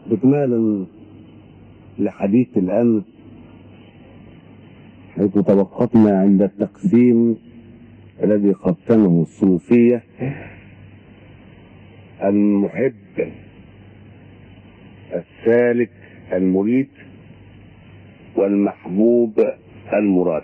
إكمالا لحديث الأمس حيث توقفنا عند التقسيم الذي قسمه الصوفية المحب السالك المريد والمحبوب المراد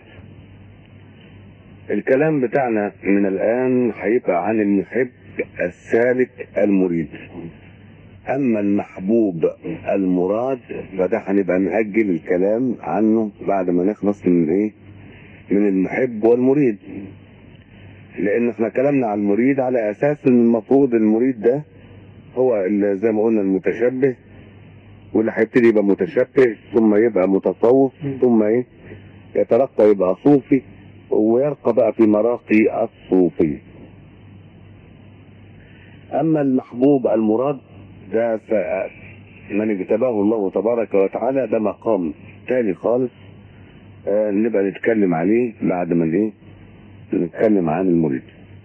الكلام بتاعنا من الآن هيبقى عن المحب السالك المريد أما المحبوب المراد فده هنبقى نأجل الكلام عنه بعد ما نخلص من إيه؟ من المحب والمريد لأن احنا كلامنا عن المريد على أساس إن المفروض المريد ده هو اللي زي ما قلنا المتشبه واللي هيبتدي يبقى متشبه ثم يبقى متصوف ثم ايه يترقى يبقى صوفي ويرقى بقى في مراقي الصوفية أما المحبوب المراد ده ف- من اجتباه الله تبارك وتعالى ده مقام تاني خالص آه نبقى نتكلم عليه بعد ما ايه نتكلم عن المريد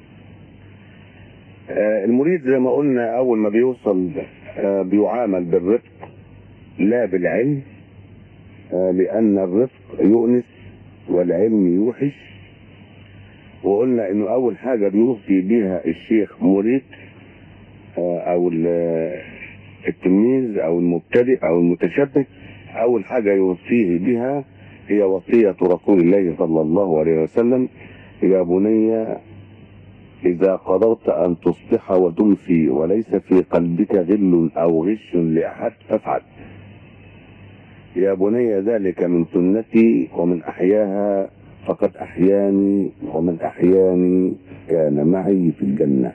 آه المريد زي ما قلنا أول ما بيوصل آه بيعامل بالرفق لا بالعلم آه لأن الرفق يؤنس والعلم يوحش وقلنا انه اول حاجة بيوصي بها الشيخ مريد آه، او ال- التلميذ او المبتدئ او المتشبه اول حاجة يوصيه بها هي وصية رسول الله صلى الله عليه وسلم يا بني إذا قدرت أن تصبح وتمسي وليس في قلبك غل أو غش لأحد فافعل يا بني ذلك من سنتي ومن أحياها فقد أحياني ومن أحياني كان معي في الجنة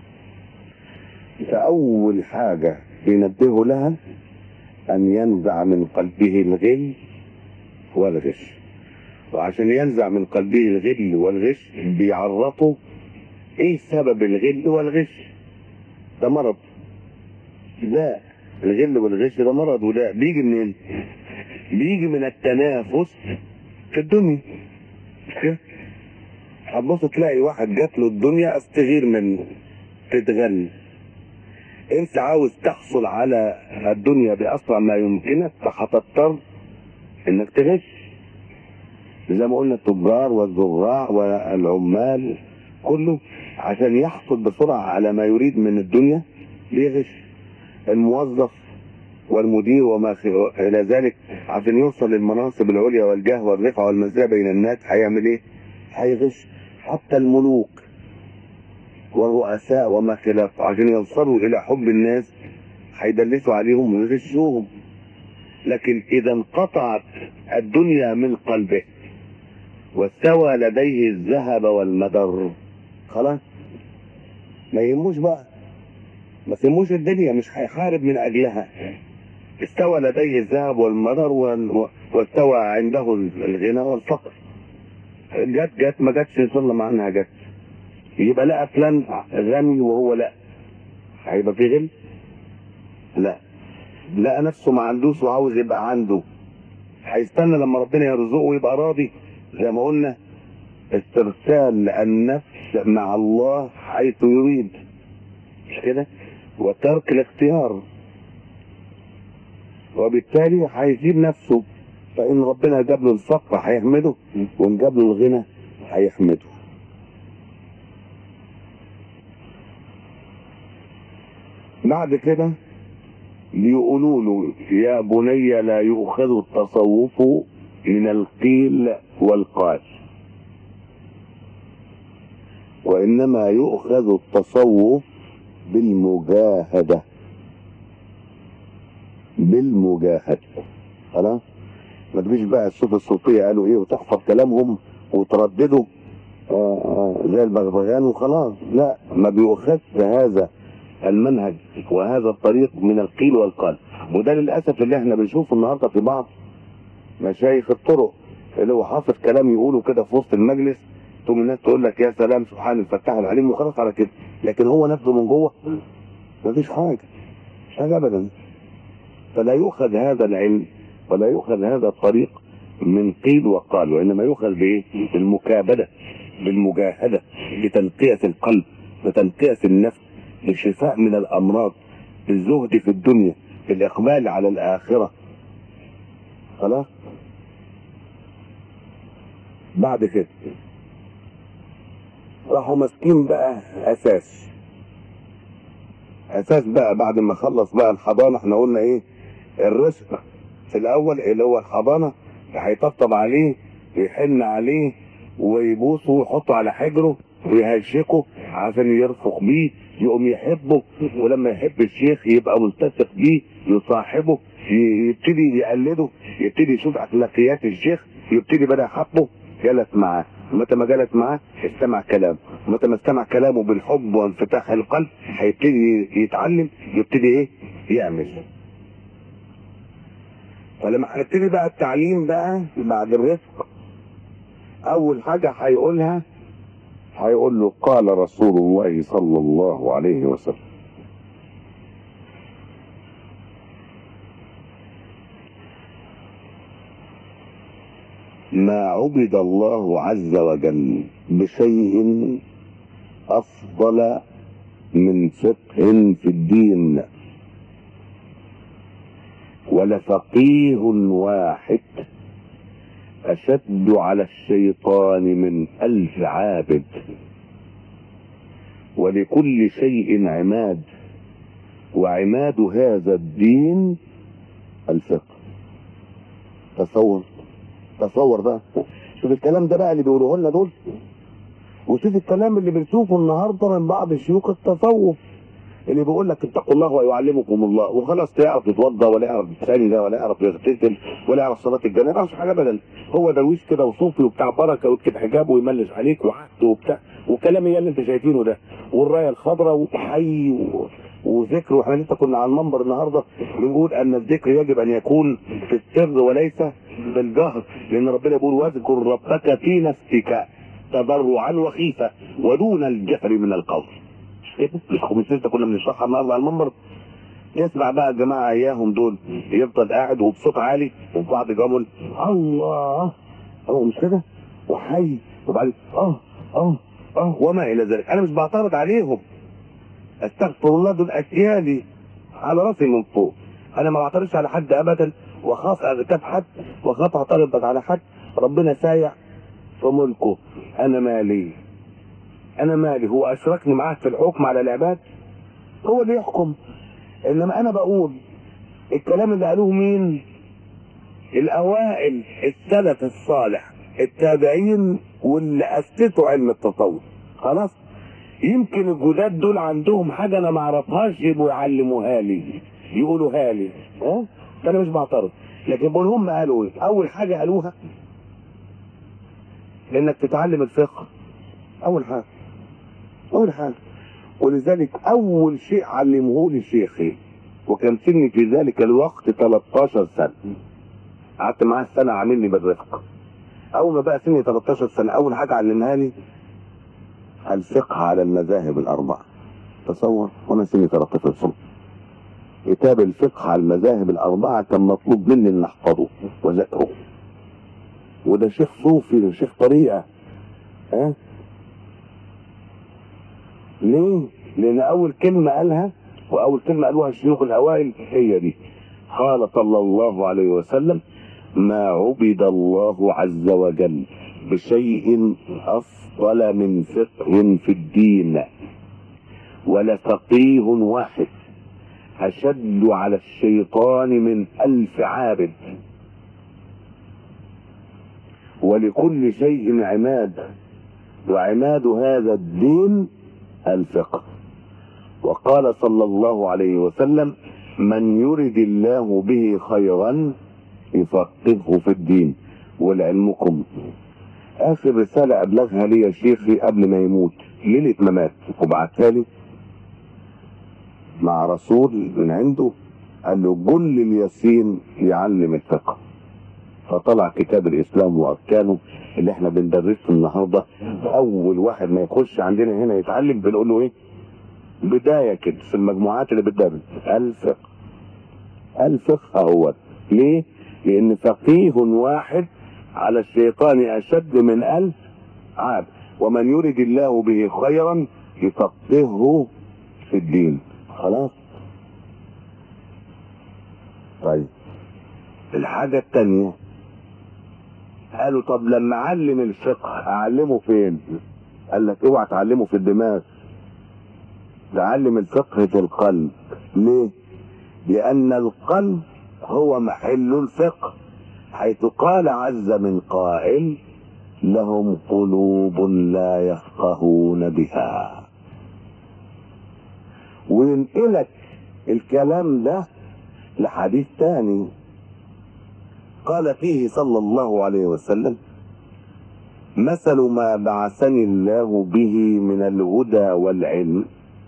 فأول حاجة ينبه لها أن ينزع من قلبه الغل والغش وعشان ينزع من قلبه الغل والغش بيعرفوا ايه سبب الغل والغش ده مرض ده الغل والغش ده مرض وده بيجي منين بيجي من التنافس في الدنيا مش كده؟ هتبص تلاقي واحد جات له الدنيا استغير منه تتغني انت عاوز تحصل على الدنيا باسرع ما يمكنك فهتضطر انك تغش زي ما قلنا التجار والزراع والعمال كله عشان يحصل بسرعة على ما يريد من الدنيا بيغش الموظف والمدير وما خ- إلى ذلك عشان يوصل للمناصب العليا والجاه والرفعة والمزايا بين الناس هيعمل إيه؟ هيغش حتى الملوك والرؤساء وما خلافه عشان يوصلوا إلى حب الناس هيدلسوا عليهم ويغشوهم لكن إذا انقطعت الدنيا من قلبه واستوى لديه الذهب والمدر خلاص ما يهموش بقى ما يهموش الدنيا مش هيحارب من اجلها استوى لديه الذهب والمدر وال- واستوى عنده الغنى والفقر جت جت ما جاتش يظلم عنها جت يبقى لقى فلان غني وهو لا هيبقى في غل لا لقى نفسه ما عندوش وعاوز يبقى عنده هيستنى لما ربنا يرزقه ويبقى راضي زي ما قلنا استرسال النفس مع الله حيث يريد مش كده وترك الاختيار وبالتالي هيسيب نفسه فإن ربنا جاب له الفقر هيحمده وإن جاب له الغنى هيحمده بعد كده بيقولوا له يا بني لا يؤخذ التصوف من القيل والقال وإنما يؤخذ التصوف بالمجاهدة بالمجاهدة خلاص ما تجيش بقى الصوف الصوفية قالوا ايه وتحفظ كلامهم وتردده آه، آه، زي البغبغان وخلاص لا ما بيؤخذش هذا المنهج وهذا الطريق من القيل والقال وده للاسف اللي احنا بنشوفه النهارده في بعض مشايخ الطرق اللي هو حافظ كلام يقوله كده في وسط المجلس تقوم الناس تقول لك يا سلام سبحان الفتاح العليم وخلاص على كده لكن هو نفسه من جوه مفيش حاجه مش حاجه ابدا فلا يؤخذ هذا العلم ولا يؤخذ هذا الطريق من قيل وقال وانما يؤخذ بايه؟ بالمكابده بالمجاهده بتنقيه القلب بتنقيه النفس بالشفاء من الامراض بالزهد في الدنيا الاقبال على الاخره خلاص بعد كده راحوا ماسكين بقى اساس اساس بقى بعد ما خلص بقى الحضانه احنا قلنا ايه الرزق في الاول اللي هو الحضانه هيطبطب عليه ويحن عليه ويبوسه ويحطه على حجره ويهشكه عشان يرفق بيه يقوم يحبه ولما يحب الشيخ يبقى ملتصق بيه يصاحبه ي- يبتدي يقلده يبتدي يشوف اخلاقيات الشيخ يبتدي بدا يحبه جلس معاه متى ما جلس معاه استمع كلامه متى ما استمع كلامه بالحب وانفتاح القلب هيبتدي يتعلم يبتدي ايه يعمل فلما هنبتدي بقى التعليم بقى بعد الرزق اول حاجه هيقولها هيقول له قال رسول الله صلى الله عليه وسلم ما عبد الله عز وجل بشيء افضل من فقه في الدين ولفقيه واحد أشد على الشيطان من ألف عابد ولكل شيء عماد وعماد هذا الدين الفقه تصور تصور بقى شوف الكلام ده بقى اللي بيقولوه لنا دول وشوف الكلام اللي بنشوفه النهارده من بعض شيوخ التصوف اللي بيقول لك اتقوا الله ويعلمكم الله وخلاص لا يعرف يتوضى ولا يعرف يصلي ده ولا يعرف يغتسل ولا يعرف صلاه الجنازه ما يعرفش حاجه ابدا هو درويش كده وصوفي وبتاع بركه ويكتب حجاب ويملس عليك وعهد وبتاع والكلام اللي اللي انت شايفينه ده والرايه الخضراء وحي و... وذكر واحنا لسه كنا على المنبر النهارده بنقول ان الذكر يجب ان يكون في السر وليس بالجهر لان ربنا بيقول واذكر ربك في نفسك تضرعا وخيفه ودون الجهر من القول ايه الخميس لسه كنا بنشرحها النهارده على المنبر يسمع بقى الجماعه اياهم دول يفضل قاعد وبصوت عالي وفي بعض جمل الله هو مش كده وحي وبعدين اه اه اه وما الى ذلك انا مش بعترض عليهم استغفر الله دول اجيالي على راسي من فوق انا ما بعترضش على حد ابدا وخاف اغتاب حد وخاف اعترض على حد ربنا سايع في ملكه انا مالي انا مالي هو اشركني معاه في الحكم على العباد هو اللي يحكم انما انا بقول الكلام اللي قالوه مين الاوائل السلف الصالح التابعين واللي اسسوا علم التصوف خلاص يمكن الجداد دول عندهم حاجه انا ما اعرفهاش يبقوا يعلموها لي يقولوها لي ها انا مش بعترض لكن بقول هم قالوا ايه اول حاجه قالوها انك تتعلم الفقه اول حاجه اول حاجه ولذلك اول شيء علمه لي شيخي وكان سني في ذلك الوقت 13 سنه قعدت معاه سنه عاملني بالرفق اول ما بقى سني 13 سنه اول حاجه علمها لي الفقه على المذاهب الاربعه تصور وانا سني 13 سنه كتاب الفقه على المذاهب الاربعه كان مطلوب مني ان احفظه واذاكره وده شيخ صوفي ده شيخ طريقه ها ليه؟ لأن أول كلمة قالها وأول كلمة قالوها الشيوخ الأوائل هي دي قال صلى الله عليه وسلم ما عبد الله عز وجل بشيء أفضل من فقه في الدين ولا فقيه واحد أشد على الشيطان من ألف عابد ولكل شيء عماد وعماد هذا الدين الفقه وقال صلى الله عليه وسلم من يرد الله به خيرا يفقهه في الدين ولعلمكم اخر رسالة ابلغها لي يا شيخي قبل ما يموت ليلة ما مات وبعتها لي مع رسول من عنده قال له جل الياسين يعلم الفقه فطلع كتاب الاسلام واركانه اللي احنا بندرسه النهارده اول واحد ما يخش عندنا هنا يتعلم بنقول له ايه بدايه كده في المجموعات اللي بتدرس الفقه الفقه هو ليه لان فقيه واحد على الشيطان اشد من الف عاب ومن يرد الله به خيرا يفقهه في الدين خلاص طيب الحاجة التانية قالوا طب لما اعلم الفقه اعلمه فين قال لك اوعى تعلمه في الدماغ تعلم الفقه في القلب ليه لان القلب هو محل الفقه حيث قال عز من قائل لهم قلوب لا يفقهون بها وينقلك الكلام ده لحديث تاني قال فيه صلى الله عليه وسلم مثل ما بعثني الله به من الهدى والعلم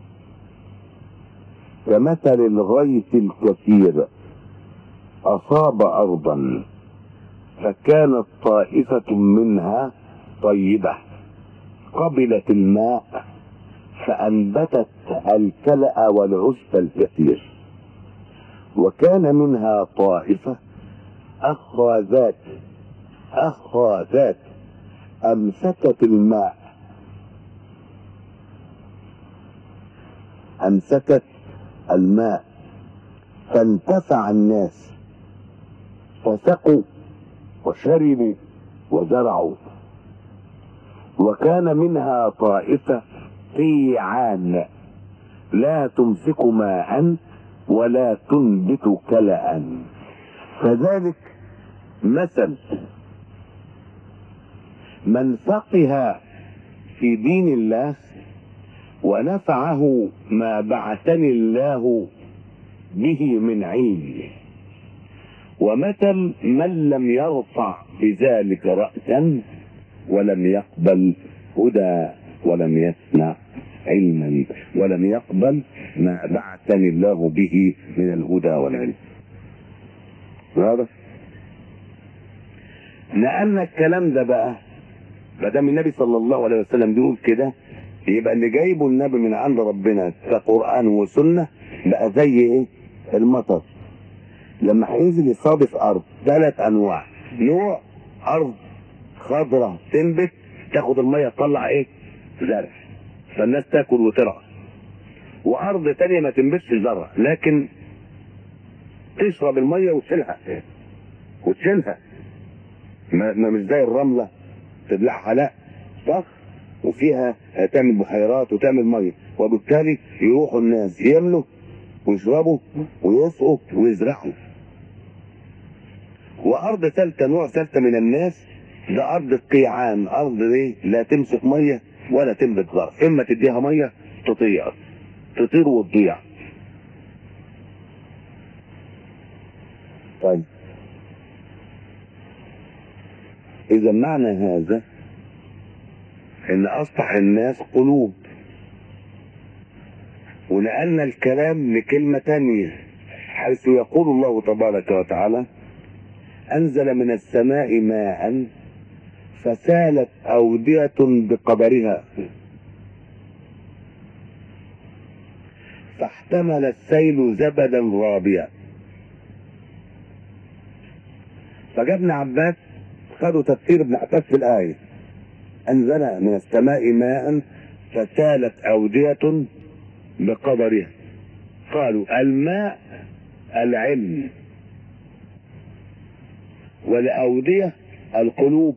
كمثل الغيث الكثير أصاب أرضا فكانت طائفة منها طيبة قبلت الماء فأنبتت الكلأ والعشب الكثير وكان منها طائفة أخرى ذات أخرى ذات أمسكت الماء أمسكت الماء فانتفع الناس فسقوا وشربوا وزرعوا وكان منها طائفة قيعان لا تمسك ماء ولا تنبت كلأ فذلك مثل من فقه في دين الله ونفعه ما بعثني الله به من علم ومثل من لم يرفع بذلك رأسا ولم يقبل هدى ولم يسمع علما ولم يقبل ما بعثني الله به من الهدى والعلم هذا لأن الكلام ده بقى ما دام النبي صلى الله عليه وسلم بيقول كده يبقى اللي جايبه النبي من عند ربنا كقرآن وسنة بقى زي ايه؟ المطر لما هينزل يصادف أرض ثلاث أنواع نوع أرض خضراء تنبت تاخد المية تطلع ايه؟ زرع فالناس تاكل وترعى وأرض تانية ما تنبتش زرع لكن تشرب المية وتشيلها وتشيلها ما ما مش زي الرملة تبلعها لا صح وفيها تعمل بحيرات وتعمل ميه وبالتالي يروحوا الناس يملوا ويشربوا ويسقوا ويزرعوا وارض ثالثه نوع ثالثه من الناس ده ارض القيعان ارض ايه لا تمسك ميه ولا تنبت زرع اما تديها ميه تطير تطير وتضيع طيب اذا معنى هذا ان اصبح الناس قلوب ونقلنا الكلام لكلمة تانية حيث يقول الله تبارك وتعالى انزل من السماء ماء فسالت اودية بقدرها فاحتمل السيل زبدا رابيا فجاء ابن عباس خدوا تفسير ابن عباس في الآية أنزل من السماء ماء فسالت أودية بقدرها قالوا الماء العلم والأودية القلوب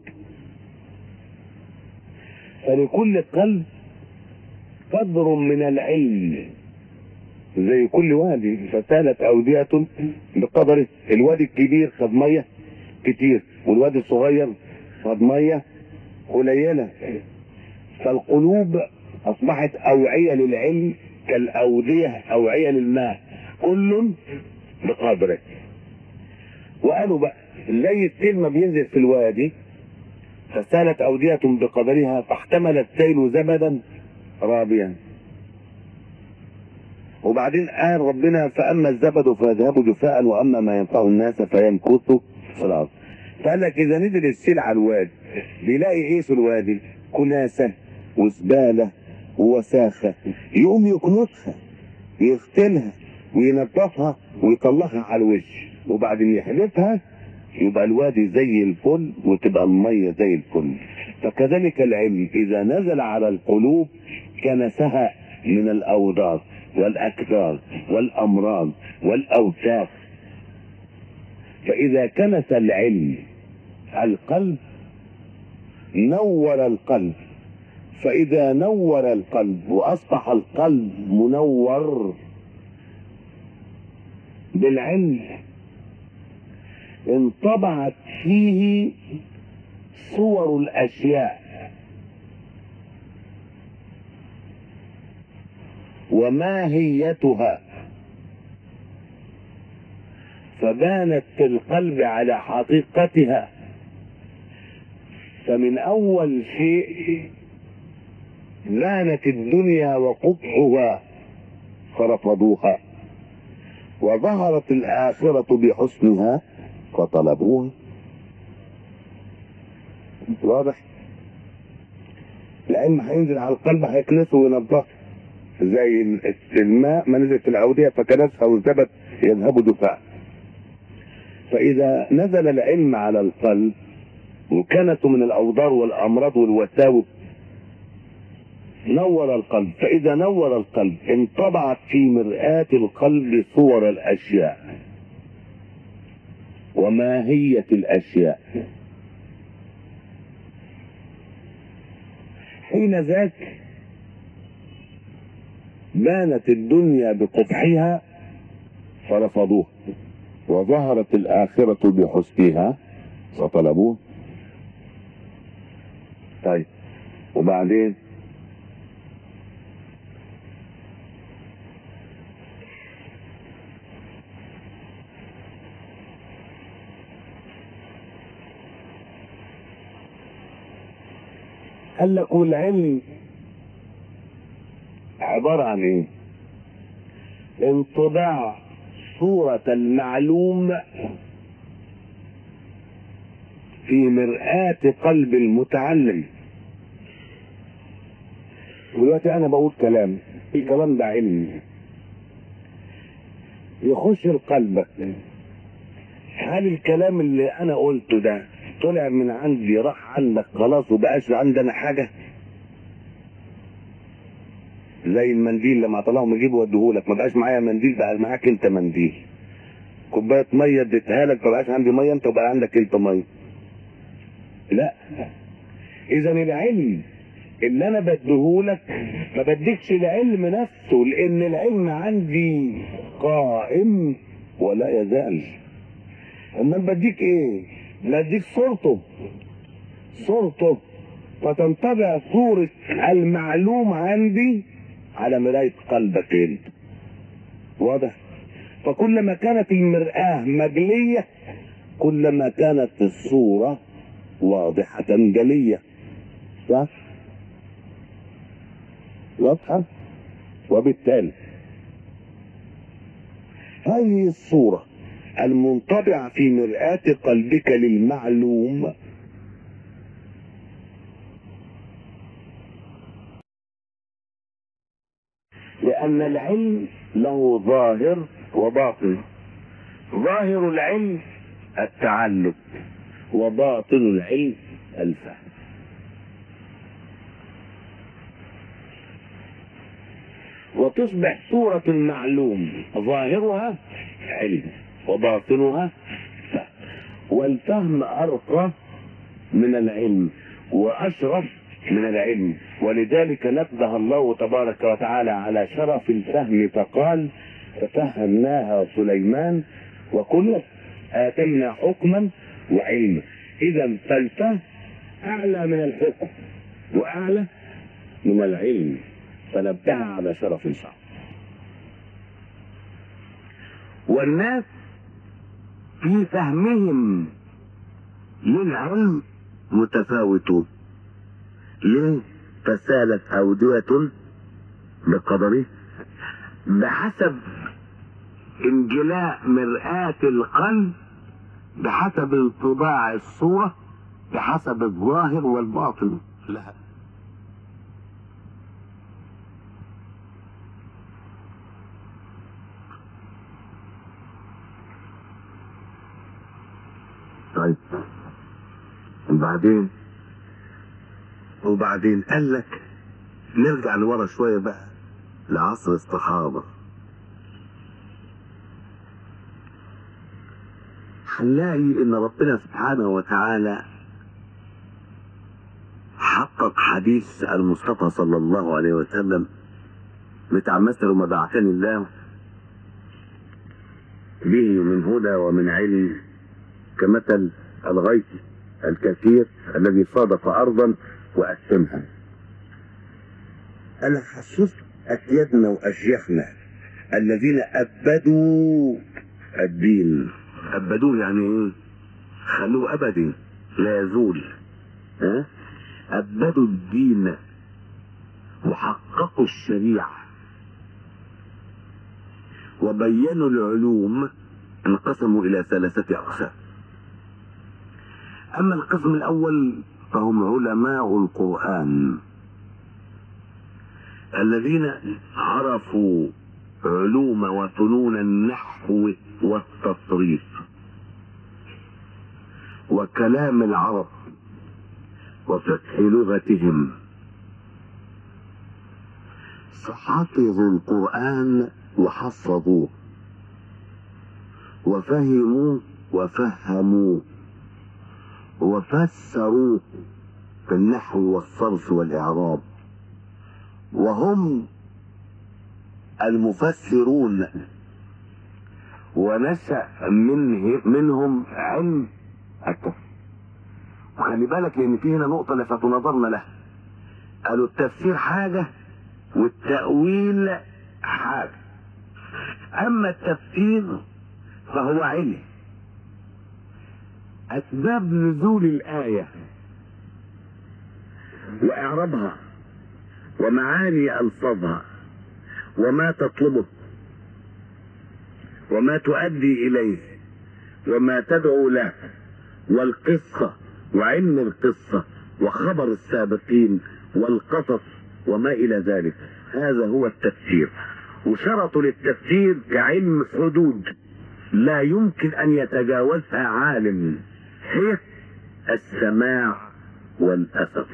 فلكل قلب قدر من العلم زي كل وادي فسالت أودية بقدره الوادي الكبير خد مية كتير والوادي الصغير خد مية قليلة فالقلوب أصبحت أوعية للعلم كالأودية أوعية للماء كل بقدره وقالوا بقى زي السيل ما بينزل في الوادي فسالت أودية بقدرها فاحتمل السيل زبدا رابيا وبعدين قال ربنا فأما الزبد فيذهب جفاء وأما ما ينفع الناس فيمكث في الأرض فقال لك إذا نزل السيل على الوادي بيلاقي إيه في الوادي؟ كناسة وزبالة ووساخة يقوم يكنسها يغسلها وينظفها ويطلعها على الوش وبعدين يحلفها يبقى الوادي زي الفل وتبقى المية زي الفل فكذلك العلم إذا نزل على القلوب كنسها من الأوضاع والأكدار والأمراض والأوساخ فإذا كنس العلم القلب نور القلب فإذا نور القلب وأصبح القلب منور بالعلم انطبعت فيه صور الأشياء وماهيتها فبانت في القلب على حقيقتها فمن أول شيء لعنت الدنيا وقبحها فرفضوها وظهرت الآخرة بحسنها فطلبوها واضح العلم هينزل على القلب هيكنسه وينضفه زي الماء ما نزل في العودية فكنسها وانثبت يذهب دفاع فإذا نزل العلم على القلب وكانت من الأوضار والأمراض والوساوس نور القلب فإذا نور القلب انطبعت في مرآة القلب صور الأشياء وماهية الأشياء حين ذاك بانت الدنيا بقبحها فرفضوها وظهرت الآخرة بحسنها فطلبوه طيب وبعدين قال لك والعلم عبارة عن ايه انطباع صورة المعلوم في مرآة قلب المتعلم ودلوقتي انا بقول كلام الكلام ده علم يخش لقلبك هل الكلام اللي انا قلته ده طلع من عندي راح عندك خلاص وبقاش عندنا حاجه زي المنديل لما طلعهم يجيبوا وديهولك ما بقاش معايا منديل بقى معاك انت منديل كوبايه ميه اديتها لك ما بقاش عندي ميه انت وبقى عندك انت ميه لا اذا العلم اللي انا بديهولك ما بديكش العلم نفسه لان العلم عندي قائم ولا يزال اما بديك ايه بديك صورته صورته فتنطبع صورة المعلوم عندي على مراية قلبك انت واضح فكلما كانت المرآة مجلية كلما كانت الصورة واضحة جلية صح واضحة وبالتالي هذه الصورة المنطبعة في مرآة قلبك للمعلوم لأن العلم له ظاهر وباطن ظاهر العلم التعلم وباطن العلم الفهم وتصبح صورة المعلوم ظاهرها علم وباطنها فهم والفهم أرقى من العلم وأشرف من العلم ولذلك نبه الله تبارك وتعالى على شرف الفهم فقال ففهمناها سليمان وكل آتينا حكما وعلما إذا فالفهم أعلى من الحكم وأعلى من العلم فنبه على شرف الفهم والناس في فهمهم للعلم متفاوتون ليه فسالت أودية بقدره بحسب انجلاء مرآة القلب بحسب انطباع الصورة بحسب الظاهر والباطن لها طيب وبعدين وبعدين قال لك نرجع لورا شويه بقى لعصر الصحابه هنلاقي ان ربنا سبحانه وتعالى حقق حديث المصطفى صلى الله عليه وسلم بتاع مثل ما بعثني الله به من هدى ومن علم كمثل الغيث الكثير الذي صادف ارضا واسمها انا حسست اسيادنا واشياخنا الذين ابدوا الدين ابدوه يعني ايه خلوه ابدي لا يزول ها ابدوا الدين وحققوا الشريعه وبينوا العلوم انقسموا الى ثلاثه اقسام اما القسم الاول فهم علماء القران الذين عرفوا علوم وفنون النحو والتصريف وكلام العرب وفتح لغتهم فحفظوا القرآن وحفظوه وفهموا وفهموا وفسروا في النحو والصرف والإعراب وهم المفسرون ونشأ منه منهم علم التفسير وخلي بالك لان في هنا نقطة لفت نظرنا لها قالوا التفسير حاجة والتأويل حاجة أما التفسير فهو علم أسباب نزول الآية وإعرابها ومعاني ألفاظها وما تطلبه وما تؤدي إليه وما تدعو له والقصة وعلم القصة وخبر السابقين والقصص وما إلى ذلك هذا هو التفسير وشرطوا للتفسير كعلم حدود لا يمكن أن يتجاوزها عالم هي السماع والأثر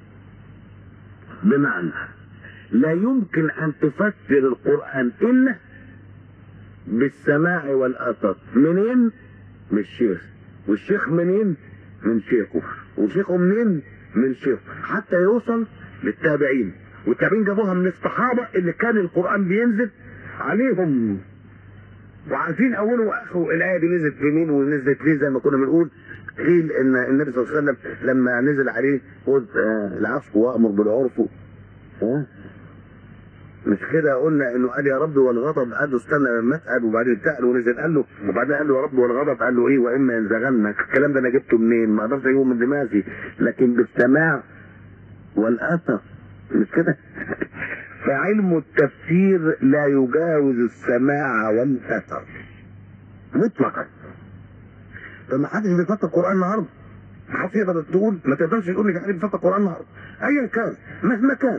بمعنى لا يمكن أن تفسر القرآن إلا بالسماع والأثر منين؟ من الشيخ والشيخ منين؟ من شيخه وشيخه منين؟ من شيخه حتى يوصل للتابعين والتابعين جابوها من الصحابة اللي كان القرآن بينزل عليهم وعارفين اوله واخره الايه دي نزلت في مين ونزلت ليه زي ما كنا بنقول قيل ان النبي صلى الله عليه وسلم لما نزل عليه خذ آه، العفو وامر بالعرف ها مش كده قلنا انه قال يا رب والغضب قال له استنى لما اسال وبعدين سال ونزل قال له وبعدين قال له يا رب والغضب قال له ايه واما ينزغنك الكلام ده انا جبته منين ما اقدرش اجيبه من دماغي لكن بالسماع والاثر مش كده فعلم التفسير لا يجاوز السماع والاثر مطلقا فما حدش بيفسر القران النهارده ما حدش يقدر تقول ما تقدرش تقول لي حد بيفسر القران النهارده ايا كان مهما كان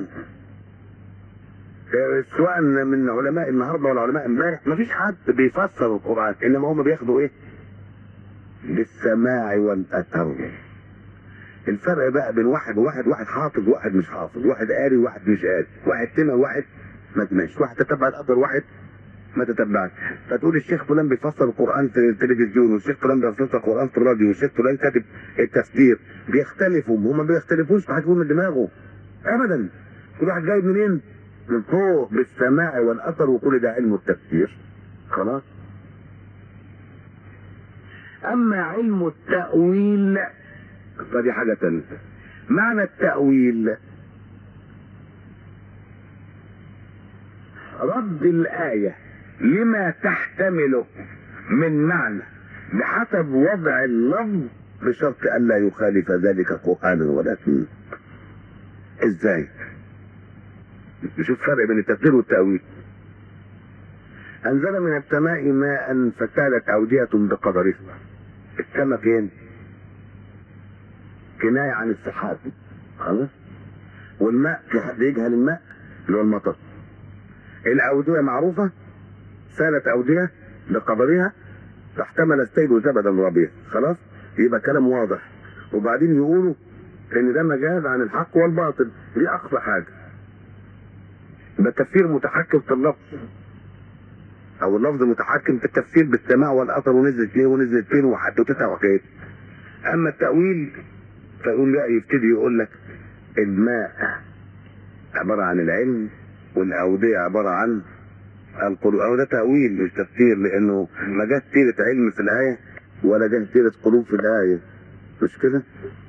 آه، سواء من علماء النهارده ولا علماء امبارح ما فيش حد بيفسر القران انما هم بياخدوا ايه بالسماع والاثر الفرق بقى بين واحد وواحد واحد حافظ وواحد مش حافظ واحد قاري وواحد مش قاري واحد سمع وواحد ما سمعش واحد تتبع القدر واحد ما تتبعش فتقول الشيخ فلان بيفسر القران في التلفزيون والشيخ فلان بيفسر القران في الراديو والشيخ فلان كاتب التفسير بيختلفوا هما ما بيختلفوش ما حد يقول من دماغه ابدا كل واحد جايب منين من فوق بالسماع والاثر وكل ده علم التفسير خلاص اما علم التاويل فدي حاجة تانية معنى التأويل رد الآية لما تحتمله من معنى بحسب وضع اللفظ بشرط ألا يخالف ذلك قرآنا ولا سنة ازاي نشوف فرق بين التفسير والتأويل أنزل من السماء ماء فسالت أودية بقدرها السماء فين؟ كناية عن السحاب خلاص والماء في حد يجهل الماء اللي هو المطر الأودية معروفة سالت أودية بقدرها فاحتمل السيل زبدا ربيع خلاص يبقى كلام واضح وبعدين يقولوا ان ده مجاز عن الحق والباطل دي اقصى حاجه ده تفسير متحكم في اللفظ او اللفظ متحكم في التفسير بالسماع والاثر ونزلت ليه ونزلت فين وحدوتتها وحكايتها اما التاويل فيقول لا يبتدي يقول لك الماء عباره عن العلم والاوديه عباره عن القلوب او ده تاويل مش تفسير لانه ما جاش سيره علم في الايه ولا جاش سيره قلوب في الايه مش كده؟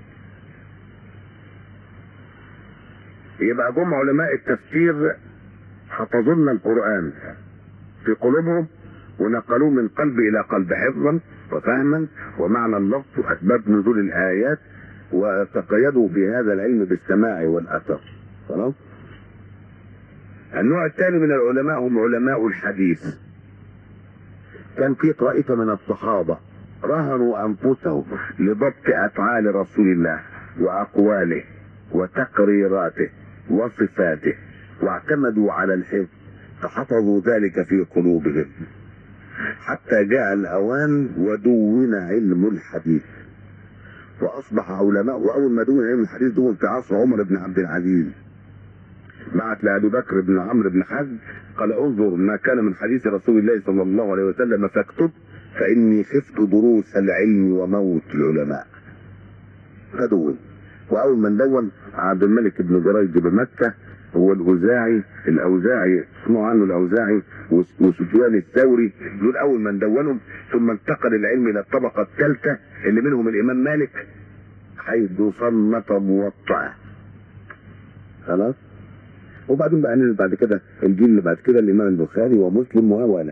يبقى جم علماء التفسير حفظوا لنا القرآن في قلوبهم ونقلوه من قلب إلى قلب حفظا وفهما ومعنى اللفظ وأسباب نزول الآيات وتقيدوا بهذا العلم بالسماع والأثر خلاص؟ النوع الثاني من العلماء هم علماء الحديث كان في طائفة من الصحابة رهنوا أنفسهم لضبط أفعال رسول الله وأقواله وتقريراته وصفاته واعتمدوا على الحفظ فحفظوا ذلك في قلوبهم حتى جاء الأوان ودون علم الحديث وأصبح علماء وأول ما دون علم الحديث دون في عصر عمر بن عبد العزيز بعت لأبي بكر بن عمرو بن حزم قال انظر ما كان من حديث رسول الله صلى الله عليه وسلم فاكتب فإني خفت دروس العلم وموت العلماء فدون وأول من دون عبد الملك بن جريج بمكة هو الأوزاعي الأوزاعي اسمه عنه الأوزاعي وسفيان الثوري دول أول من دونهم ثم انتقل العلم إلى الطبقة الثالثة اللي منهم الإمام مالك حيث صنف موطأة خلاص وبعدين بقى ننزل بعد كده الجيل اللي بعد كده الإمام البخاري ومسلم ولا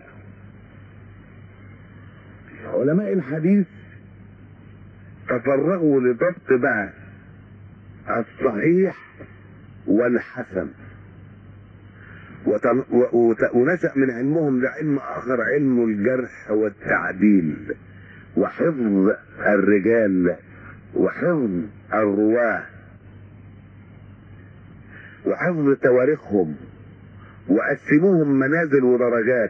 علماء الحديث تفرغوا لضبط بقى الصحيح والحسن وتن... و... وت... ونشأ من علمهم لعلم آخر علم الجرح والتعديل وحفظ الرجال وحفظ الرواة وحفظ تواريخهم وقسموهم منازل ودرجات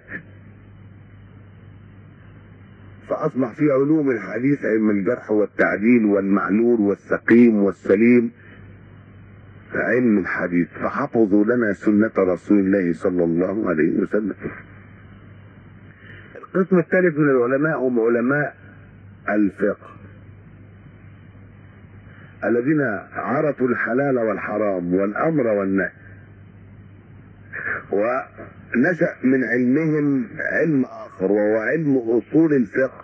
فأصبح في علوم الحديث علم الجرح والتعديل والمعلول والسقيم والسليم علم الحديث فحفظوا لنا سنة رسول الله صلى الله عليه وسلم القسم الثالث من العلماء هم علماء الفقه الذين عرفوا الحلال والحرام والأمر والنهي ونشأ من علمهم علم آخر وهو علم أصول الفقه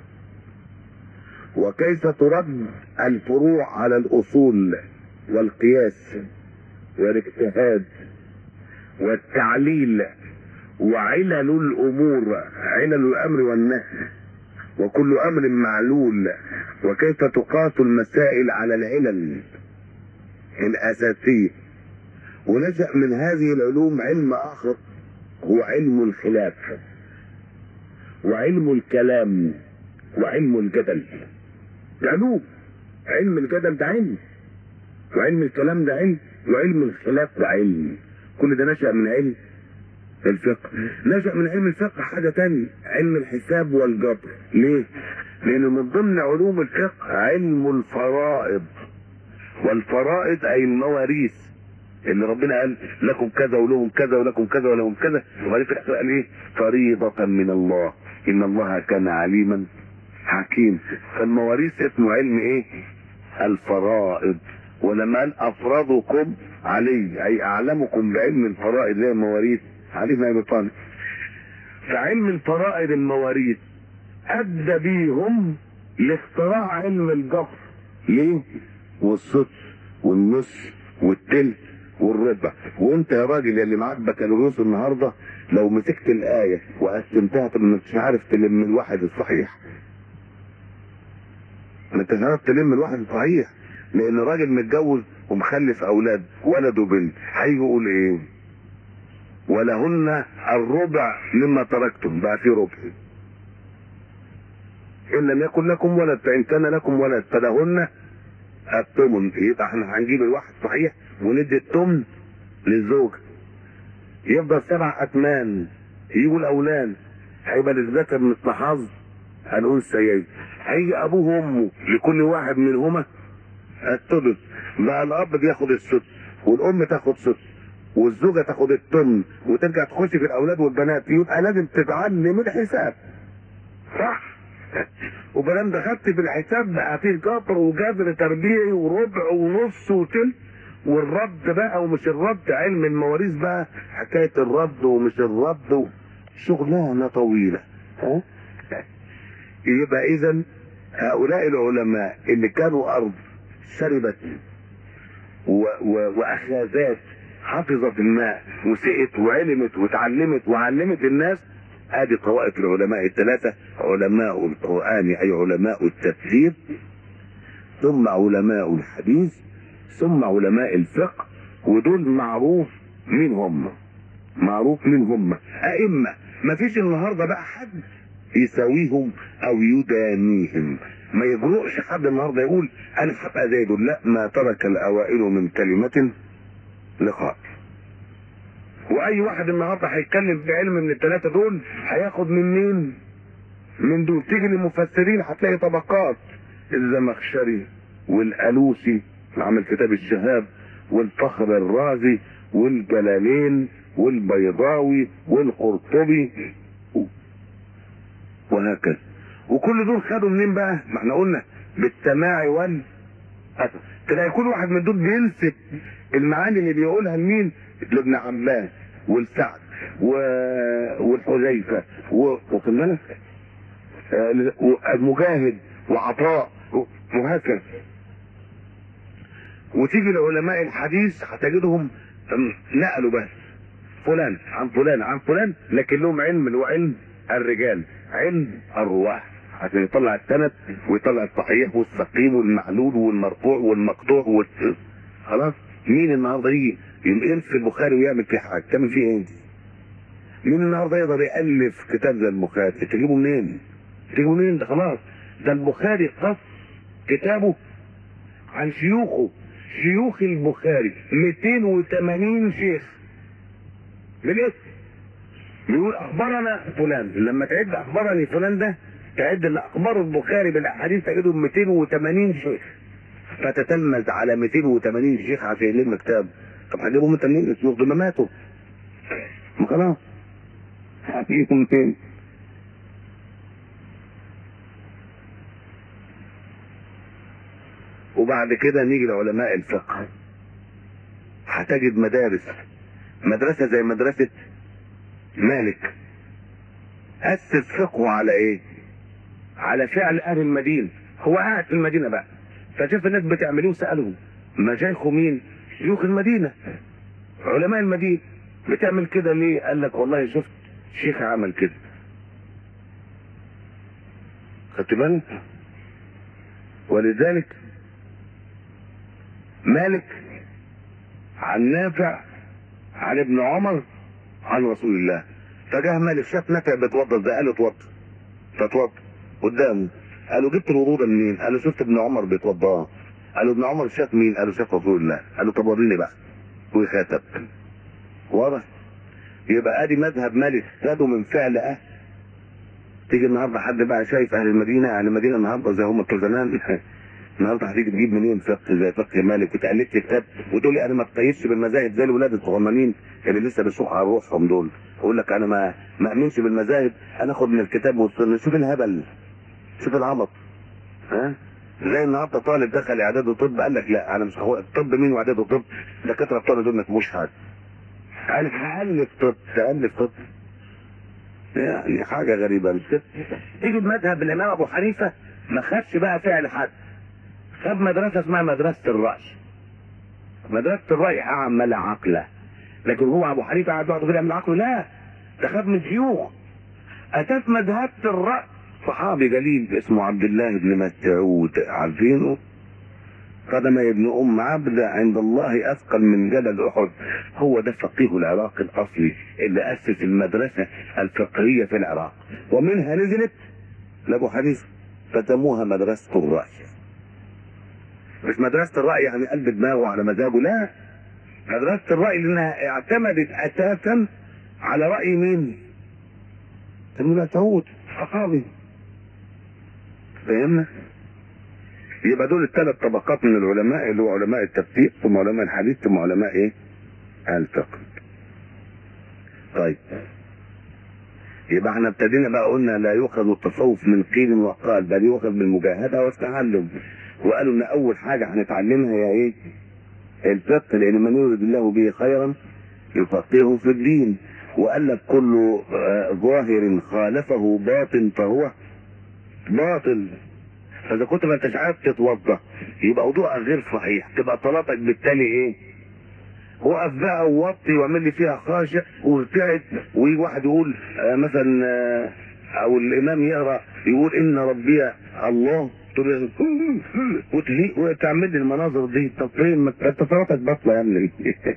وكيف ترد الفروع على الأصول والقياس والاجتهاد والتعليل وعلل الامور علل الامر والنهي وكل امر معلول وكيف تقاس المسائل على العلل الاساسيه ونشا من هذه العلوم علم اخر هو علم الخلاف وعلم الكلام وعلم الجدل علوم علم الجدل ده علم وعلم الكلام ده علم وعلم الخلاف ده علم كل ده نشأ من علم الفقه نشأ من علم الفقه حاجة تانية علم الحساب والجبر ليه؟ لأن من ضمن علوم الفقه علم الفرائض والفرائض أي المواريث اللي ربنا قال لكم كذا ولهم كذا ولكم كذا ولهم كذا وبعدين في الآخر قال إيه؟ فريضة من الله إن الله كان عليما حكيم فالمواريث اسمه علم إيه؟ الفرائض ولما قال افرضكم علي اي اعلمكم بعلم الفرائض اللي هي المواريث علي بن ابي طالب فعلم الفرائض المواريث ادى بيهم لاختراع علم الجبر ليه؟ والصدق والنص والتلت والربع وانت يا راجل اللي معاك بكالوريوس النهارده لو مسكت الايه وقسمتها طب مش عارف تلم الواحد الصحيح ما انت مش عارف تلم الواحد الصحيح لان راجل متجوز ومخلف اولاد ولد وبنت هيجي يقول ايه ولهن الربع مما تركتم بقى في ربع ان لم يكن لكم ولد فان كان لكم ولد فلهن الثمن يبقى احنا هنجيب الواحد صحيح وندي الثمن للزوج يفضل سبع اثمان يجوا الاولاد هيبقى للذكر مثل حظ الانثيين هيجي ابوه وامه لكل واحد منهما الثلث بقى الاب بياخد السدس والام تاخد سدس والزوجه تاخد الطن وترجع تخش في الاولاد والبنات يبقى لازم تتعلم الحساب صح وبلام دخلت في الحساب بقى فيه جبر وجذر تربيعي وربع ونص وتلت والرد بقى ومش الرد علم المواريث بقى حكايه الرد ومش الرد و... شغلانه طويله ها يبقى اذا هؤلاء العلماء اللي كانوا ارض شربت و... و... واخاذات حفظت الماء وسقت وعلمت وتعلمت وعلمت الناس ادي طوائف العلماء الثلاثه علماء القران اي علماء التفسير ثم علماء الحديث ثم علماء الفقه ودول معروف مين هم معروف مين هم ائمه ما فيش النهارده بقى حد يساويهم او يدانيهم ما يجرؤش حد النهارده يقول انا هبقى زي دول لا ما ترك الاوائل من كلمه لقاء واي واحد النهارده هيتكلم في علم من الثلاثه دول هياخد من مين من دول تيجي للمفسرين هتلاقي طبقات الزمخشري والالوسي اللي عامل كتاب الشهاب والفخر الرازي والجلالين والبيضاوي والقرطبي وهكذا وكل دول خدوا منين بقى ما احنا قلنا بالسماع وال تلاقي كل واحد من دول بينسب المعاني اللي بيقولها لمين لابن عباس والسعد و... والحذيفه و... واخد بالك آه، ومجاهد وعطاء وهكذا وتيجي لعلماء الحديث هتجدهم أم، نقلوا بس فلان عن فلان عن فلان لكن لهم علم اللي هو علم الرجال علم الرواه عشان يطلع السند ويطلع الصحيح والسقيم والمعلول والمرفوع والمقطوع وال... خلاص مين النهارده يجي ينقل البخاري ويعمل فيه حاجه تعمل فيه ايه؟ مين النهارده يقدر يالف كتاب زي البخاري تجيبه منين؟ تجيبه منين ده خلاص ده البخاري قص كتابه عن شيوخه شيوخ البخاري 280 شيخ بالاسم بيقول اخبرنا فلان لما تعد اخبرني فلان ده تعد اللي اخبره البخاري بالاحاديث تجدهم 280 شيخ فتتلمذ على 280 شيخ عشان يلم كتاب طب هجيبهم انت منين؟ الشيوخ دول ما ماتوا ما خلاص هجيبهم منين؟ وبعد كده نيجي لعلماء الفقه هتجد مدارس مدرسة زي مدرسة مالك أسس فقهه على إيه؟ على فعل أهل المدينة هو قاعد في المدينة بقى فشاف الناس بتعمل ايه وسألهم مشايخه مين؟ شيوخ المدينة علماء المدينة بتعمل كده ليه؟ قال لك والله شفت شيخ عمل كده خدت بالك؟ ولذلك مالك عن نافع عن ابن عمر عن رسول الله فجاه مالك شاف نافع بيتوضا ده قال له اتوضا فتوضا قدامه قالوا جبت الوضوء ده منين؟ قال له شفت ابن عمر بيتوضا قال له ابن عمر شاف مين؟ قال له شاف رسول الله قال له طب وريني بقى وخاتم واضح؟ يبقى ادي مذهب مالك خده من فعل اهل تيجي النهارده حد بقى شايف اهل المدينه اهل المدينه النهارده زي هم بتوع زمان النهارده هتيجي تجيب منين فقه زي فقه مالك وتقلدت كتاب وتقول لي انا ما بقيتش بالمذاهب زي الولاد الصغننين اللي لسه بيسوقوا على روحهم دول اقول لك انا ما ما امنش بالمذاهب انا اخد من الكتاب والسنه شوف الهبل شوف العبط ها زي النهارده طالب دخل اعداد وطب قال لك لا انا مش هو الطب مين واعداد وطب دكاتره بتوع دول ما فيهوش حاجه قال لك هالف طب تالف طب يعني حاجه غريبه مش يجي مذهب الامام ابو حنيفه ما خدش بقى فعل حد خد مدرسه اسمها مدرسه الراي مدرسه الراي اعمل عقله لكن هو ابو حنيفه قاعد يقعد غير يعمل عقله لا ده خد من شيوخ اساس مذهبه الراي صحابي جليل اسمه عبد الله بن مسعود عارفينه قدم ابن ام عبد عند الله اثقل من جبل احد هو ده فقيه العراق الاصلي اللي اسس المدرسه الفقهيه في العراق ومنها نزلت لابو حنيفه فسموها مدرسه الراي مش مدرسه الراي يعني قلب دماغه على مزاجه لا مدرسه الراي لانها اعتمدت اساسا على راي مين؟ ابن مسعود صحابي فهمنا؟ يبقى دول الثلاث طبقات من العلماء اللي هو علماء التفسير ثم علماء الحديث ثم علماء ايه؟ التقط طيب يبقى احنا ابتدينا بقى قلنا لا يؤخذ التصوف من قيل وقال بل يؤخذ بالمجاهده والتعلم وقالوا ان اول حاجه هنتعلمها هي ايه؟ الفقه لان من يريد الله به خيرا يفقهه في الدين وقال لك كل آه، ظاهر خالفه باطن فهو باطل فاذا كنت ما انتش عارف تتوضا يبقى وضوءك غير صحيح تبقى صلاتك بالتالي ايه؟ وقف بقى ووطي واعمل لي فيها خاشع وارتعد ويجي واحد يقول آه، مثلا آه، او الامام يقرا يقول ان ربي الله تقول له وتهي- وتعمل لي المناظر دي طب فين ما انت صلاتك باطله يا ابني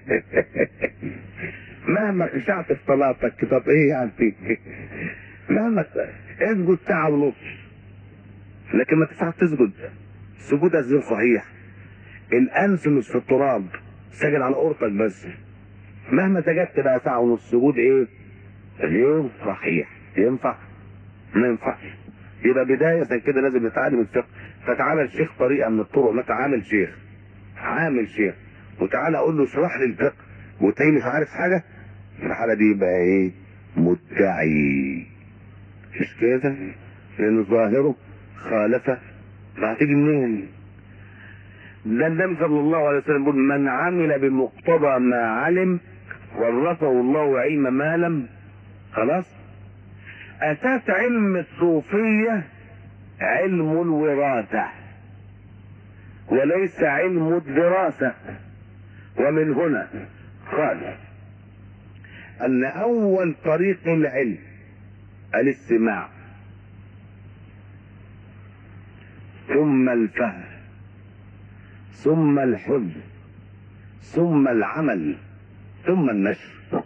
مهما خشعت في صلاتك طب ايه يعني مهما اسجد ساعه ونص لكن ما تسعى تسجد سجود غير صحيح الانس مش في التراب سجد على قرطك بس مهما سجدت بقى ساعه ونص سجود ايه غير صحيح ينفع ما ينفعش يبقى بداية كده لازم نتعلم الفقه فتعالى الشيخ طريقة من الطرق ما تعامل شيخ عامل شيخ وتعالى اقول له اشرح لي الفقه وتاني مش عارف حاجة في الحالة دي يبقى ايه مدعي مش كده لان ظاهره خالفه فهتيجي منين ده النبي صلى الله عليه وسلم يقول من عمل بمقتضى ما علم ورثه الله علم ما لم خلاص اساس علم الصوفيه علم الوراثه وليس علم الدراسه ومن هنا قال ان اول طريق العلم الاستماع ثم الفهم ثم الحفظ ثم العمل ثم النشر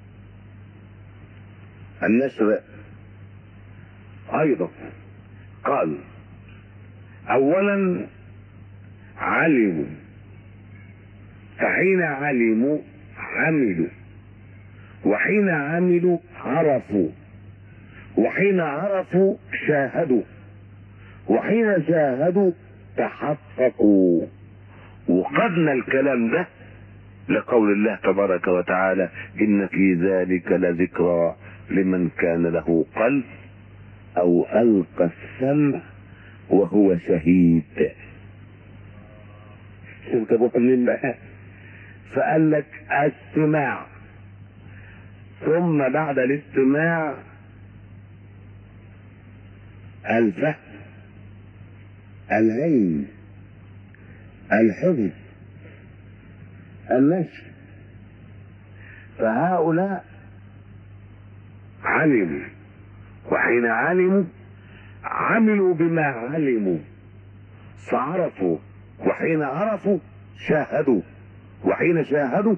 النشر ايضا قال اولا علموا فحين علموا عملوا وحين عملوا عرفوا وحين عرفوا شاهدوا وحين شاهدوا تحققوا وقدنا الكلام ده لقول الله تبارك وتعالى ان في ذلك لذكرى لمن كان له قلب او القى السمع وهو شهيد شوف ابو لله فقال لك استماع ثم بعد الاستماع الفهم العلم الحفظ النشر فهؤلاء علموا وحين علموا عملوا بما علموا فعرفوا وحين عرفوا شاهدوا وحين شاهدوا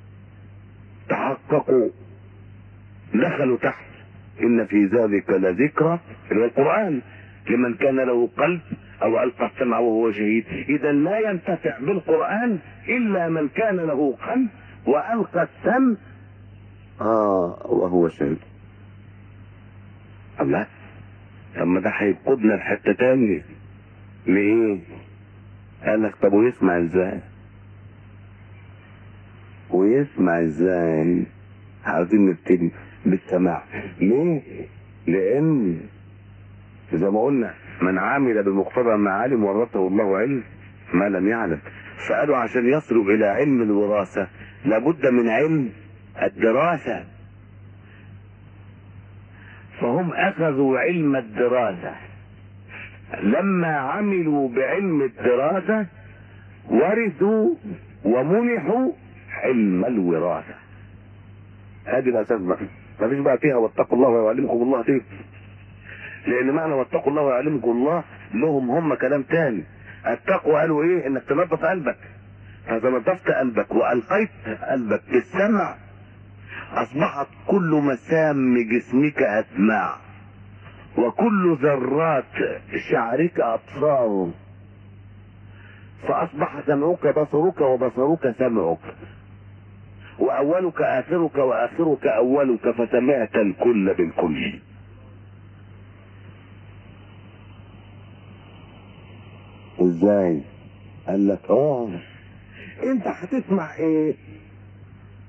تحققوا دخلوا تحت ان في ذلك لذكرى اللي هو القران لمن كان له قلب او القى السمع وهو شهيد اذا لا ينتفع بالقران الا من كان له قلب والقى السمع اه وهو شهيد الله طب ما ده هيقودنا لحته تانية ليه؟ قال لك طب ويسمع ازاي؟ ويسمع ازاي؟ عاوزين نبتدي بالسماع ليه؟ لان زي ما قلنا من عمل بمقتضى ما علم ورثه الله علم ما لم يعلم فقالوا عشان يصلوا الى علم الوراثه لابد من علم الدراسه فهم اخذوا علم الدراسه لما عملوا بعلم الدراسه ورثوا ومنحوا علم الوراثه ادي الاساس بقى مفيش بقى فيها واتقوا الله ويعلمكم الله دي لان معنى واتقوا الله ويعلمكم الله لهم هم كلام تاني التقوى قالوا ايه انك تنظف قلبك فاذا نظفت قلبك والقيت قلبك بالسمع اصبحت كل مسام جسمك اسماع وكل ذرات شعرك ابصار فاصبح سمعك بصرك وبصرك سمعك واولك اخرك واخرك اولك فسمعت الكل بالكل ازاي قال لك اه انت هتسمع ايه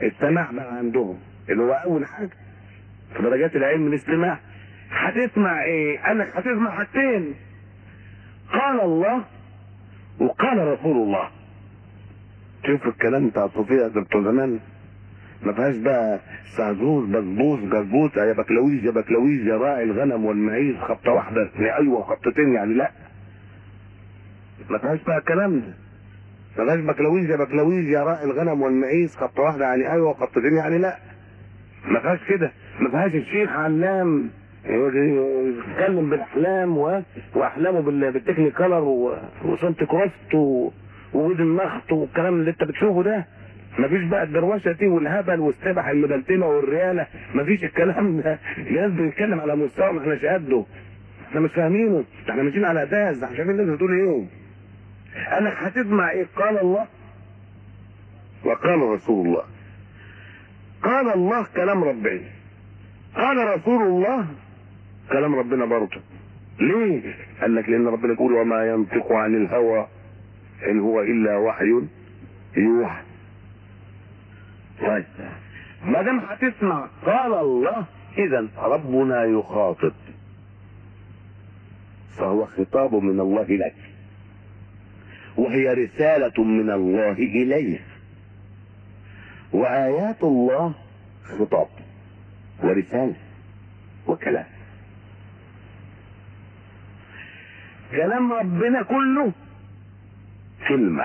السماع بقى عندهم اللي هو اول حاجه في درجات العلم الاستماع هتسمع ايه؟ قال لك هتسمع حاجتين قال الله وقال رسول الله شوف الكلام بتاع الصوفية بتوع زمان ما فيهاش بقى سعدوس بسبوس جربوس يا بكلاويز يا بكلاويز يا راعي الغنم والمعيز خبطه واحده يعني ايوه وخبطتين يعني لا ما فيهاش بقى الكلام ده ما فيهاش بكلاويز يا بكلاويز يا راعي الغنم والمعيز خبطه واحده يعني ايوه وخبطتين يعني لا ما فيهاش كده ما فيهاش الشيخ علام يتكلم بالاحلام و... واحلامه بال... بالتكني كلر و... وسنت كروفت و... وود النخط والكلام اللي انت بتشوفه ده مفيش بقى الدروشه دي والهبل والسبح المدلتمه والرياله مفيش الكلام ده الناس بيتكلم على مستوى ما احناش قده احنا مش فاهمينه احنا ماشيين على اساس احنا شايفين الناس بتقول ايه انا هتسمع ايه قال الله وقال رسول الله قال الله كلام ربنا قال رسول الله كلام ربنا برضه ليه؟ قال لك لان ربنا يقول وما ينطق عن الهوى ان هو الا وحي يوحى طيب ما دام هتسمع قال الله اذا ربنا يخاطب فهو خطاب من الله لك وهي رسالة من الله إليه وآيات الله خطاب ورسالة وكلام كلام ربنا كله كلمة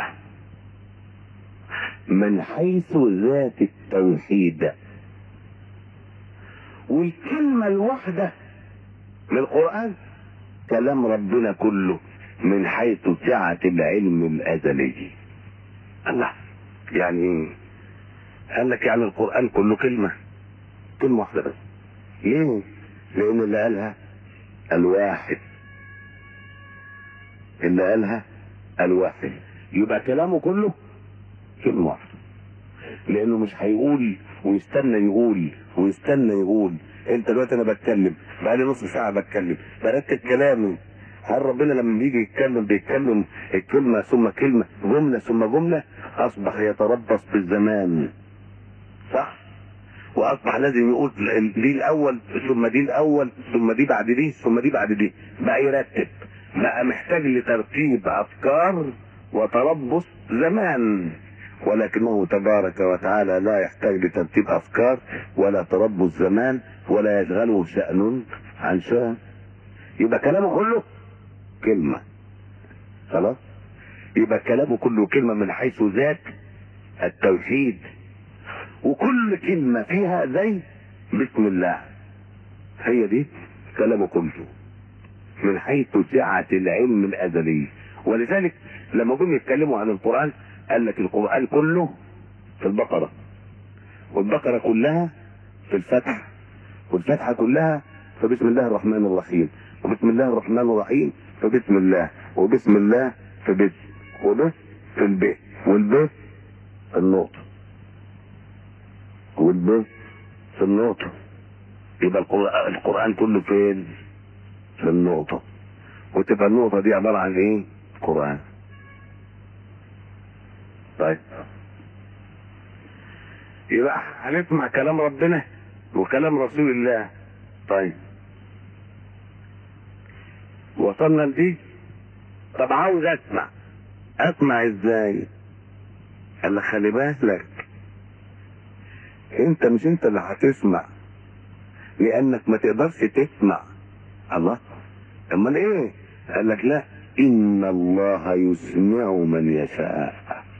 من حيث ذات التوحيد والكلمة الواحدة من القرآن كلام ربنا كله من حيث سعة العلم الأزلي الله يعني قال لك يعني القرآن كله كلمة كلمة واحدة بس ليه؟ لأن اللي قالها الواحد اللي قالها الواحد يبقى كلامه كله كلمة واحدة لأنه مش هيقول ويستنى يقول ويستنى يقول انت دلوقتي انا بتكلم بقالي نص ساعة بتكلم برتب كلامي هل ربنا لما بيجي يتكلم بيتكلم الكلمة ثم كلمة جملة ثم جملة أصبح يتربص بالزمان صح؟ وأصبح لازم يقول دي الأول ثم دي الأول ثم دي بعد دي ثم دي بعد دي بقى يرتب بقى محتاج لترتيب أفكار وتربص زمان ولكنه تبارك وتعالى لا يحتاج لترتيب أفكار ولا تربص زمان ولا يشغله شأن عن شأن يبقى كلامه كله كلمة خلاص يبقى كلامه كله كلمة من حيث ذات التوحيد وكل كلمة فيها زي بسم الله هي دي كلامه كله من حيث سعة العلم الأزلي ولذلك لما جم يتكلموا عن القرآن قال لك القرآن كله في البقرة والبقرة كلها في الفتح والفتحة كلها في بسم الله الرحمن الرحيم وبسم الله الرحمن الرحيم في بسم الله وبسم الله في بسم وب في الب والب في النقطة والب في النقطة يبقى القرآن, القرآن كله فين؟ في النقطة وتبقى النقطة دي عبارة عن ايه؟ قرآن طيب يبقى هنسمع كلام ربنا وكلام رسول الله طيب وصلنا لدي طب عاوز اسمع اسمع ازاي قال لك خلي بالك انت مش انت اللي هتسمع لانك ما تقدرش تسمع الله امال ايه قال لك لا ان الله يسمع من يشاء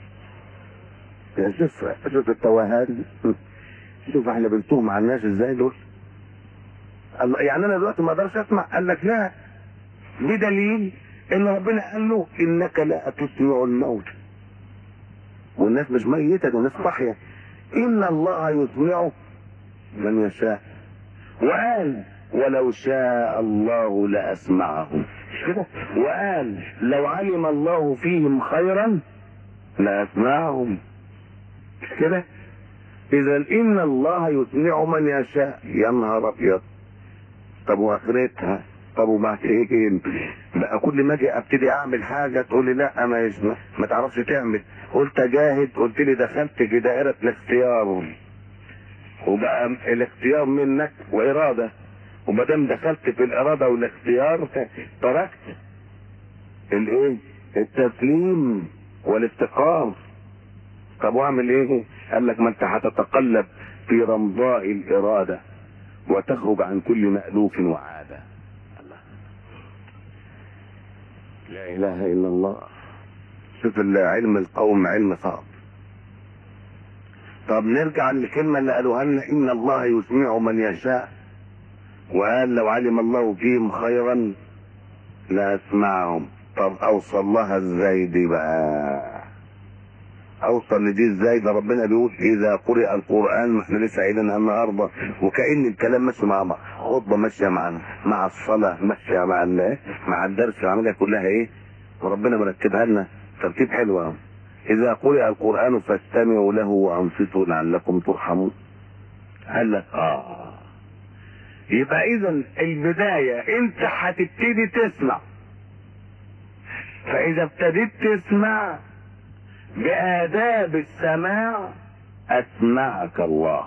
يا شوف شوف التوهان شوف احنا بنتوه مع الناس ازاي دول الله يعني انا دلوقتي ما اقدرش اسمع قال لك لا بدليل ان ربنا قال له انك لا تسمع الموت والناس مش ميتة دي الناس صاحية ان الله يسمع من يشاء وقال ولو شاء الله لاسمعهم كده وقال لو علم الله فيهم خيرا لاسمعهم كده اذا ان الله يسمع من يشاء يا نهار ابيض طب واخرتها طب وبعدين بقى كل ما اجي ابتدي اعمل حاجه تقول لي لا ما ما تعرفش تعمل قلت اجاهد قلت لي دخلت في دائره الاختيار وبقى الاختيار منك واراده وما دام دخلت في الاراده والاختيار تركت الايه التسليم والافتقار طب واعمل ايه قال لك ما انت هتتقلب في رمضاء الاراده وتخرج عن كل مألوف وعاده الله لا اله الا الله شوف علم القوم علم صعب طب نرجع للكلمة اللي قالوها لنا إن الله يسمع من يشاء وقال لو علم الله فيهم خيرا لأسمعهم طب أوصل لها إزاي دي بقى أوصل لدي إزاي ده ربنا بيقول إذا قرئ القرآن ما إحنا لسه قايلينها النهاردة وكأن الكلام ماشي مع بعض خطبة ماشية معانا مع الصلاة ماشية مع ال- مع الدرس العملية كلها إيه وربنا مرتبها لنا ترتيب حلو أهو إذا قرئ القرآن فاستمعوا له وأنصتوا لعلكم ترحمون قال لك آه يبقى إذا البداية أنت هتبتدي تسمع فإذا ابتديت تسمع بآداب السماع أسمعك الله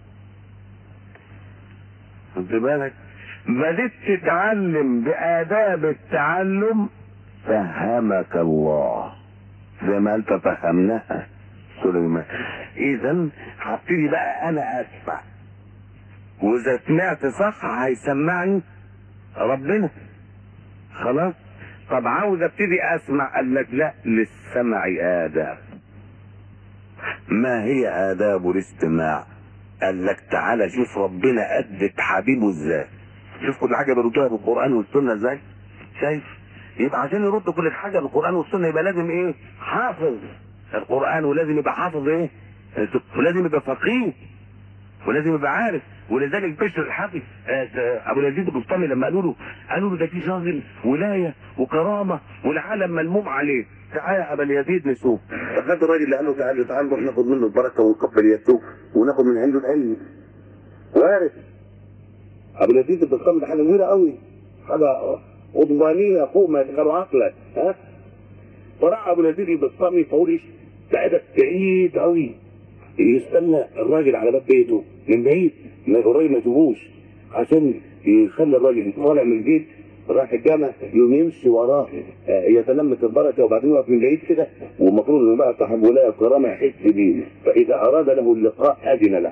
خد بالك بديت تتعلم بآداب التعلم فهمك الله زي ما انت فهمناها سليمان اذا هبتدي بقى انا اسمع واذا سمعت صح هيسمعني ربنا خلاص طب عاوز ابتدي اسمع قال لك لا للسمع اداب ما هي آداب الاستماع قال لك تعالى شوف ربنا أدت حبيبه ازاي شوف كل حاجة بيردوها بالقرآن والسنة ازاي شايف يبقى عشان يرد كل حاجة بالقرآن والسنة يبقى لازم ايه حافظ القرآن ولازم يبقى حافظ ايه ولازم يبقى فقيه ولازم يبقى عارف ولذلك بشر الحافي آه، ابو اليزيد البسطامي لما قالوا له قالوا له ده في شاغل ولايه وكرامه والعالم ملموم عليه تعالى يا ابا اليزيد نشوف فخد الراجل اللي قال له تعالى تعالى نروح ناخد منه البركه ونقبل يده وناخد من عنده العلم وارث ابو اليزيد البسطامي ده حاجه كبيره قوي حاجه قضبانيه فوق ما يتخيلوا عقلك ها فراح ابو اليزيد البسطامي فقول ايش قاعده بعيد قوي يستنى الراجل على باب بيته من بعيد ما الراجل ما يشوفوش عشان يخلي الراجل طالع من البيت راح الجامع يقوم يمشي وراه آه، يتلمس البركه وبعدين يقف من بعيد كده والمفروض انه بقى صاحب ولايه وكرامه يحس بيه فاذا اراد له اللقاء اذن له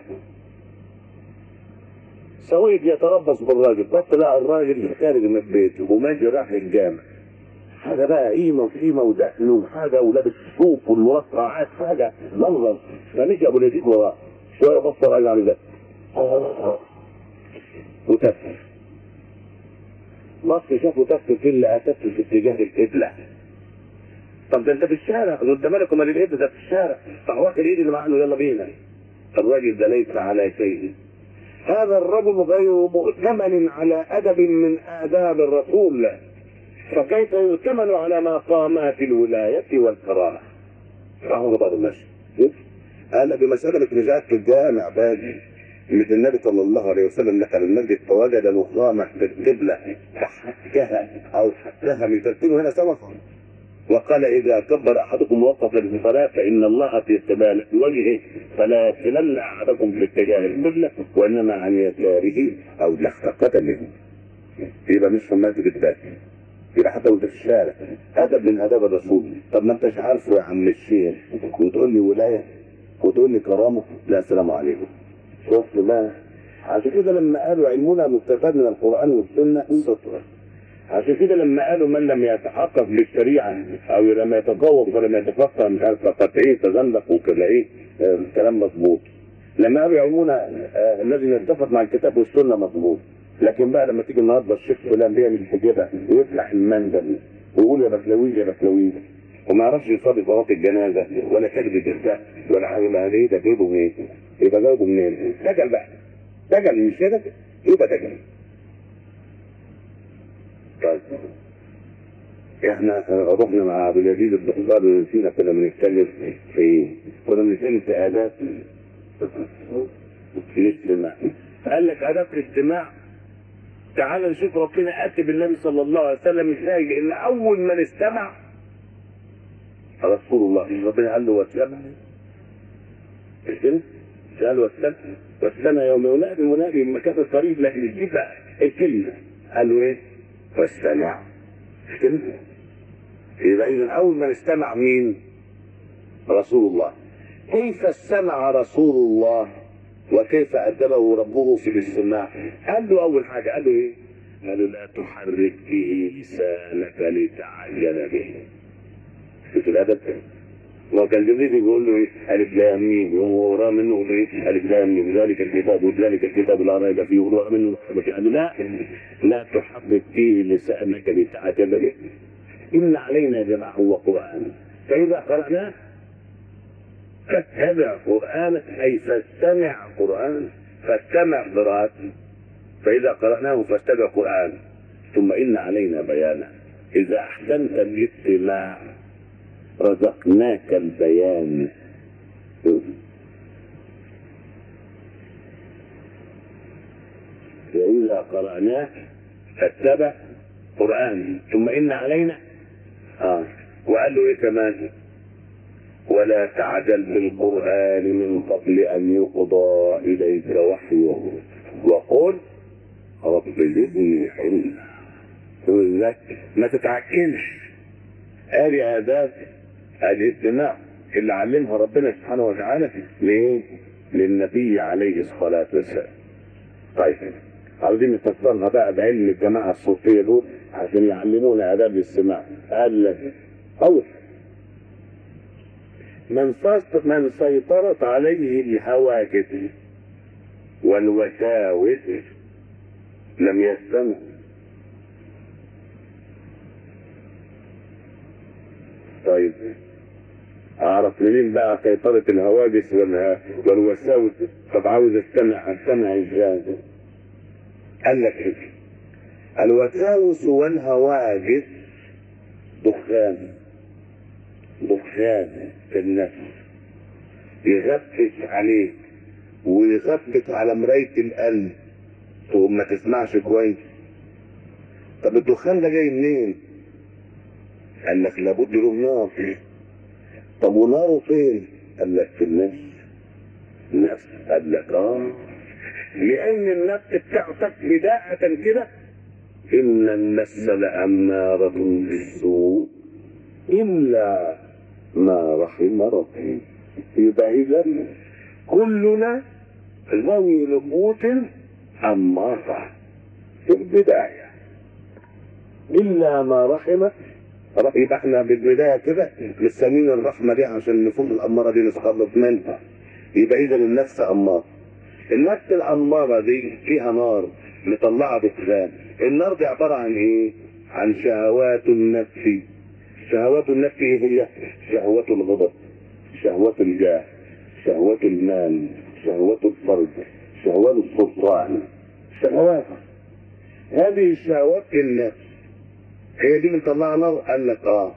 سويد يتربص بالراجل بس لقى الراجل خارج من البيت وماشي راح الجامع حاجه بقى قيمه وقيمه ودقن وحاجه ولابس صوف والمرقعات حاجه منظر فمشي ابو اليزيد وراه شويه بص الراجل على ده وتفل بص شافه تفل في اللي تفل في اتجاه القبله طب ده انت في الشارع انت مالك ومال القبله ده في الشارع راح واخد ايدي اللي معاه يلا بينا الراجل ده ليس على شيء هذا الرجل غير مؤتمن على ادب من اداب الرسول فكيف يؤتمن على مقامات الولاية والكرامة فهو بعض المشي قال بمسألة رجعت في الجامع بادي مثل النبي صلى الله عليه وسلم دخل المسجد فوجد مقامة في القبلة فحكها أو حكها من ترتيبه هنا سوا وقال إذا كبر أحدكم وقف للصلاة فإن الله في استبان وجهه فلا يصلن أحدكم في اتجاه القبلة وإنما عن يساره أو تحت قدمه يبقى مش في المسجد بس يبقى حتى وانت في الشارع ادب من اداب الرسول طب ما انتش عارفه يا عم الشيخ وتقول لي ولايه وتقول لي كرامه لا السلام عليكم شفت بقى عشان كده لما قالوا علمنا مستفاد من القران والسنه سطرا عشان كده لما قالوا من لم يتحقق بالشريعه او لم يتذوق ولم يتفقه مش عارف فقد ايه تزندق وكده ايه آه، الكلام مظبوط لما قالوا يعلمونا آه، الذي يتفق مع الكتاب والسنه مظبوط لكن بقى لما تيجي النهارده الشيخ فلان بيعمل الحجابه ويفتح المندل ويقول يا بكلاوي يا بكلاوي وما يعرفش يصلي صلاه الجنازه ولا كذب الجزاء ولا حاجه ما ايه ده جايبه منين؟ يبقى جايبه منين؟ دجل بقى دجل مش كده؟ يبقى دجل طيب احنا رحنا مع عبد العزيز بن حباب فينا كنا بنتكلم في كنا بنتكلم في اداب في الاجتماع قال لك اداب الاجتماع تعال نشوف ربنا اتى بالنبي صلى الله عليه وسلم ازاي لان اول من استمع رسول الله ربنا قال له واسمع مش كده؟ قال واستنى واستنى يوم ينادي المنادي من مكان الطريق لكن يجيب بقى الكلمه قال له ايه؟ واستمع كده يبقى اذا اول من استمع مين؟ رسول الله كيف استمع رسول الله وكيف ادبه ربه في الاستماع؟ قال له اول حاجه قال له ايه؟ قال له لا تحرك به لسانك لتعجل به شوف الادب هو كان جبريل بيقول له ايه؟ الف لام ميم وراه منه يقول له ايه؟ الف لام ميم ذلك الكتاب وذلك الكتاب لا ريب فيه وراه منه قال له لا لا تحرك به لسانك لتعجل به ان علينا جمعه وقران فاذا قراناه فاتبع قرآن أي فاستمع قرآن فاستمع قراءته فإذا قرأناه فاستمع قرآن ثم إن علينا بيانه إذا أحسنت الاستماع رزقناك البيان وإذا قرأناه فاتبع قرآن ثم إن علينا آه وقال له إيه كمان ولا تعجل بالقرآن من قبل أن يقضى إليك وحيه وقل رب زدني علما يقول لك ما تتعكنش ادي اداب الاستماع اللي علمها ربنا سبحانه وتعالى ليه؟ للنبي عليه الصلاه والسلام. طيب عاوزين نفسرها بقى بعلم الجماعه الصوفيه دول عشان يعلمونا اداب الاستماع. قال لك اول من فاست من سيطرت عليه الهواجس والوساوس لم يستمع طيب اعرف منين بقى سيطرة الهواجس والها- والوساوس طب عاوز استمع استمع ازاي قال لك ايه الوساوس والهواجس دخان دخان في النفس يغفش عليك ويغفش على مراية القلب تقوم ما تسمعش كويس طب الدخان ده جاي منين؟ قال لك لابد له نار طب وناره فين؟ قال لك في النفس النفس قال لك اه لأن النفس بتاعتك بداية كده إن النفس لأمارة بالسوء إلا ما رحم ربي يبقى إذا كلنا ذوي نفوس أمارة في البداية إلا ما رحم يبقى احنا بالبدايه كده مستنيين الرحمه دي عشان النفوس الاماره دي نتخلص منها يبقى اذا النفس اماره النفس الاماره دي فيها نار مطلعه دخان النار دي عباره عن ايه؟ عن شهوات النفس شهوات النفس ايه هي؟ شهوة الغضب شهوة الجاه شهوة المال شهوة الفرج شهوات السلطان شهوات هذه الشهوات في النفس هي دي مطلعه نار قال لك اه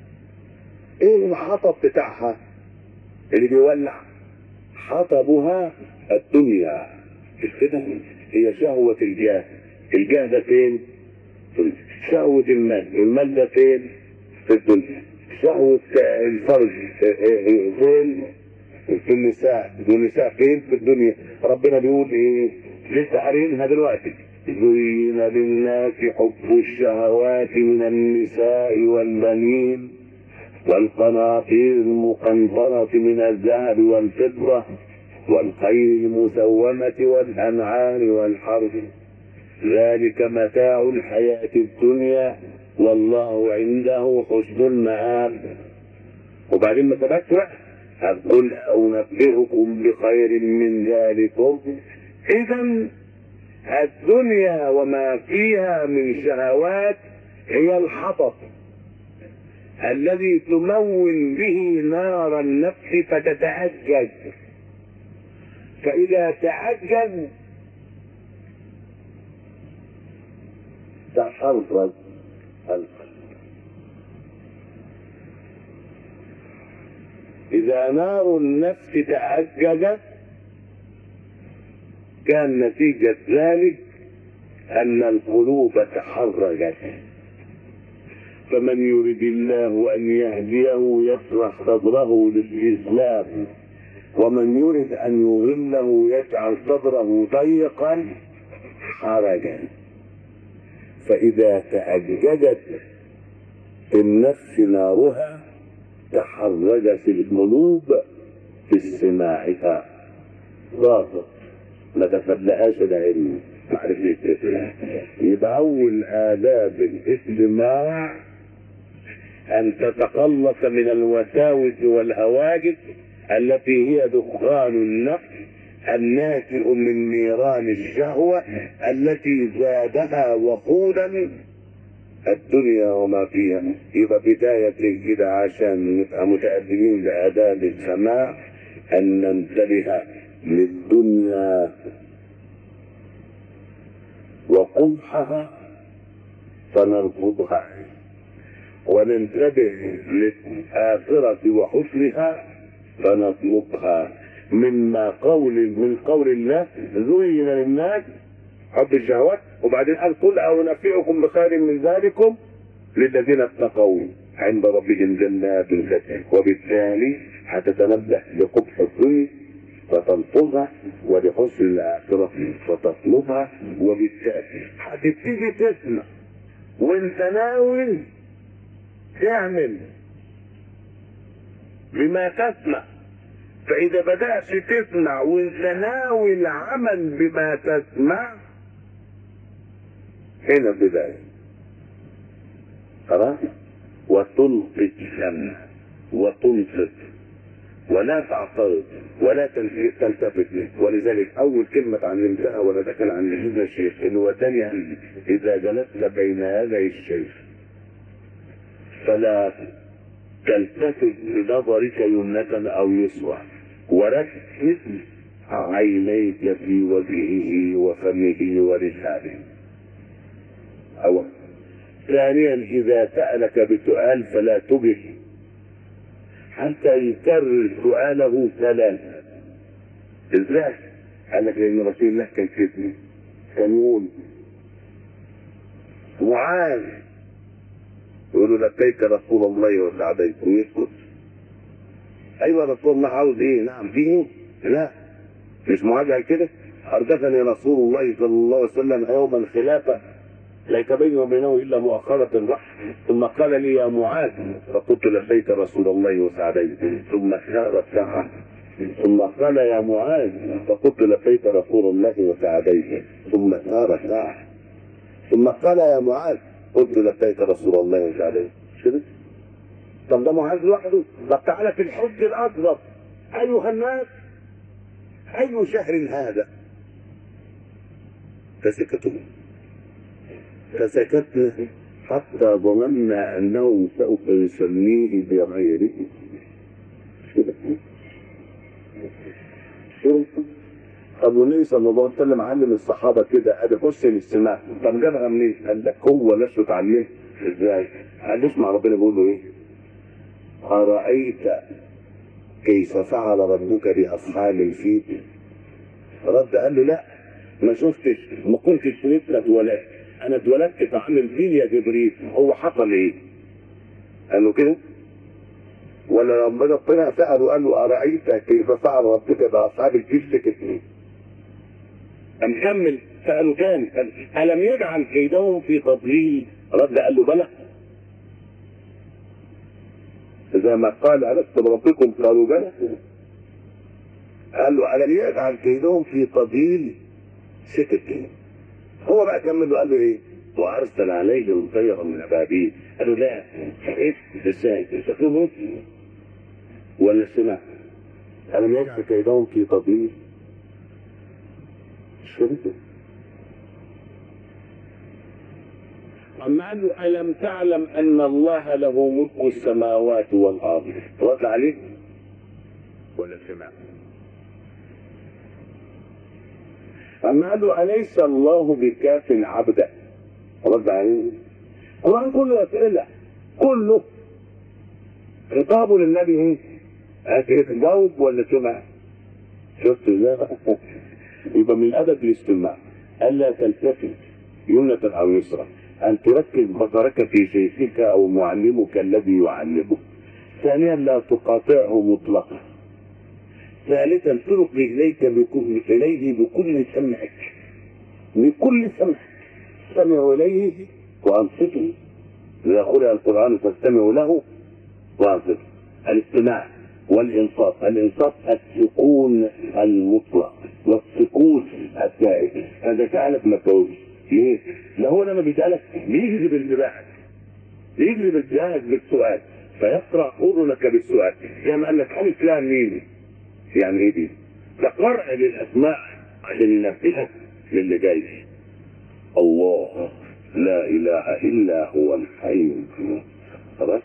ايه الحطب بتاعها اللي بيولع حطبها الدنيا مش كده هي شهوة الجاه الجاه ده فين في شهوة المال المال ده فين في الدنيا شهوة الفرج فين في النساء والنساء فين في الدنيا ربنا بيقول ايه لسه قارينها دلوقتي زين للناس حب الشهوات من النساء والبنين والقناطير المقنطرة من الذهب والفضة والخيل المسومة والأنعام والحرث ذلك متاع الحياة الدنيا والله عنده حسن المآب وبعدين ما ثبتش بقى قل أنبئكم بخير من ذلكم إذا الدنيا وما فيها من شهوات هي الحطب الذي تمون به نار النفس فتتأجج فإذا تأجج تحرك القلب إذا نار النفس تأججت كان نتيجة ذلك أن القلوب تحرجت فمن يريد الله أن يهديه يشرح صدره للإسلام ومن يرد أن يضله يجعل صدره ضيقا حرجا فإذا تأججت في النفس نارها تحرجت القلوب في استماعها ضاغط ما تفلقاش العلم معرفة الإسلام يبقى أول آداب الاستماع أن تتخلص من الوساوس والهواجس التي هي دخان النفس الناتئ من نيران الشهوة التي زادها وقودا الدنيا وما فيها يبقى بداية كده عشان نبقى متأدبين بآداب السماع أن ننتبه للدنيا وقبحها فنرفضها وننتبه للآخرة وحسنها فنطلبها مما قول من قول الله زين للناس حب الشهوات وبعدين قال قل أو نفعكم بخير من ذلكم للذين اتقوا عند ربهم جنات تجري وبالتالي هتتنبه لقبح الظن فتلفظها ولحسن الآخرة فتطلبها وبالتالي هتبتدي تسمع وانت ناوي تعمل بما تسمع فإذا بدأت تسمع وانت ناوي العمل بما تسمع هنا بداية خلاص وتلقي السمع وتنصت ولا تعترض ولا تلف- تلتفت ولذلك اول كلمه اتعلمتها وانا داخل عند سيدنا الشيخ انه وثانيا اذا جلست بين يدي الشيخ فلا تلتفت بنظرك يمنة او يسرى وركز عينيك في وجهه وفمه ولسانه أو ثانيا إذا سألك بسؤال فلا تجب حتى يكرر سؤاله ثلاثة ازاي؟ قال لك لأن رسول الله كان كده كان يقول معاذ يقول له لبيك رسول الله وسعديك ويسكت ايوه رسول الله عاوز ايه؟ نعم فيه؟ لا مش معاذ قال كده؟ حدثني رسول الله صلى الله عليه وسلم يوم الخلافه ليس بيني وبينه الا مؤخرة الرحم ثم قال لي يا معاذ فقلت لبيك رسول الله وسعديك ثم سار ساعة ثم قال يا معاذ فقلت لبيك رسول الله وسعديك ثم سار ساعة ثم قال يا معاذ قلت لبيك رسول الله وسعديك شنو؟ طب ده معاذ لوحده طب تعالى في الحج الاكبر ايها الناس اي شهر هذا فسكتوا فسكتنا حتى ظننا انه سوف يسميه بغيره طب والنبي صلى الله عليه وسلم علم الصحابه كده ادي حسن الاستماع طب جابها منين؟ قال لك هو نفسه اتعلمها ازاي؟ قال اسمع ربنا بيقول له ايه؟ أرأيت كيف فعل ربك بأصحاب الفيل؟ رد قال له لا ما شفتش ما كنتش لسه اتولدت انا اتولدت في عام الفيل يا جبريل هو حصل ايه؟ قال له كده ولا لما ربنا سأله قال له أرأيت كيف فعل ربك بأصحاب الفيل سكت قام كمل سأله تاني قال ألم يجعل كيدهم في تضليل؟ رد قال له بلى زي ما قال ألست بربكم قالوا بلى قال له ألم يجعل كيدهم في تضليل؟ سكت كده هو بقى كمل وقال له ايه؟ وارسل عليهم طيرا من ابابيل قال له لا ايه ازاي؟ انت فهمت ولا سمع؟ الم يجعل كيدهم في تضليل؟ شرطه أما قال له ألم تعلم أن الله له ملك السماوات والأرض رد عليه ولا سمع أما قال له أليس الله بكاف عبده رد عليه القرآن كله أسئلة كله خطابه للنبي ايه؟ هتجاوب ولا سمع؟ شفت ازاي بقى؟ يبقى من أدب الاستماع ألا تلتفت يمنة أو يسرى أن تركز بصرك في شيخك أو معلمك الذي يعلمك ثانيا لا تقاطعه مطلقا ثالثا تلقي اليك بكل اليه بكل سمعك بكل سمع استمعوا اليه وانصتوا اذا قرأ القران فاستمعوا له وانصتوا الاستماع والانصات الانصات السكون المطلق والسكون الدائم هذا سألك ما تقولش ليه؟ ده هو لما بيسألك بيجذب انتباهك بيجذب انتباهك بالسؤال فيقرأ أذنك بالسؤال زي ما قال لك ألف لام ميم يعني إيه دي؟ ده قرأ للأسماء عشان ينبهك للي جاي الله لا إله إلا هو الحي القيوم خلاص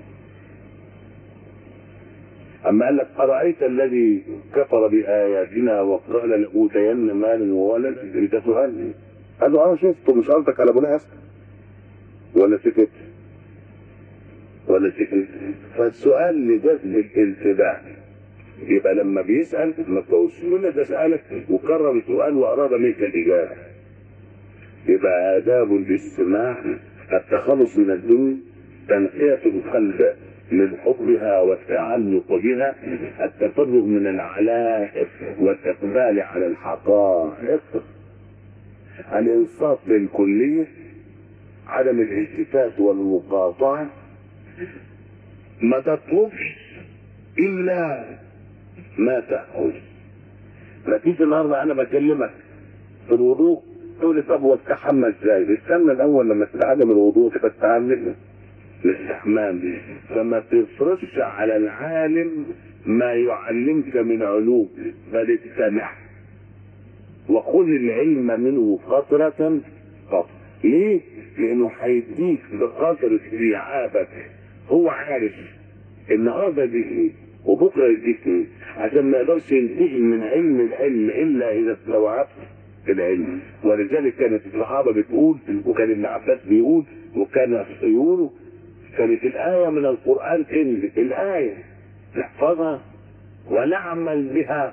أما قال لك أرأيت الذي كفر بآياتنا وقال لأوتين مالا وولدا أنت سؤال قال له أه شفته مش قصدك على أبو لهب ولا سكت ولا سكت فالسؤال لجذب الانتباه يبقى لما بيسأل ما تقولش له ده سألك وكرر السؤال وأراد منك الإجابة يبقى آداب الاستماع التخلص من الدنيا تنقية القلب من حبها والتعلق بها التفرغ من العلائق والإقبال على الحقائق الإنصات للكلية عدم الالتفات والمقاطعة ما تطلبش إلا ما تأخذ لكن النهارده أنا بكلمك في الوضوء تقول لي طب واستحمى ازاي؟ استنى الأول لما تتعلم الوضوء تتعلم الاستحمام فما تفرضش على العالم ما يعلمك من علوم بل استمع وخذ العلم منه فترة قط ليه؟ لأنه هيديك بقدر استيعابك هو عارف النهارده دي ايه وبكره يديك ايه عشان ما يقدرش ينتهي من علم العلم الا اذا استوعبت العلم ولذلك كانت الصحابه بتقول وكان ابن عباس بيقول وكان يقولوا كانت الآية من القرآن تنزل الآية نحفظها ونعمل بها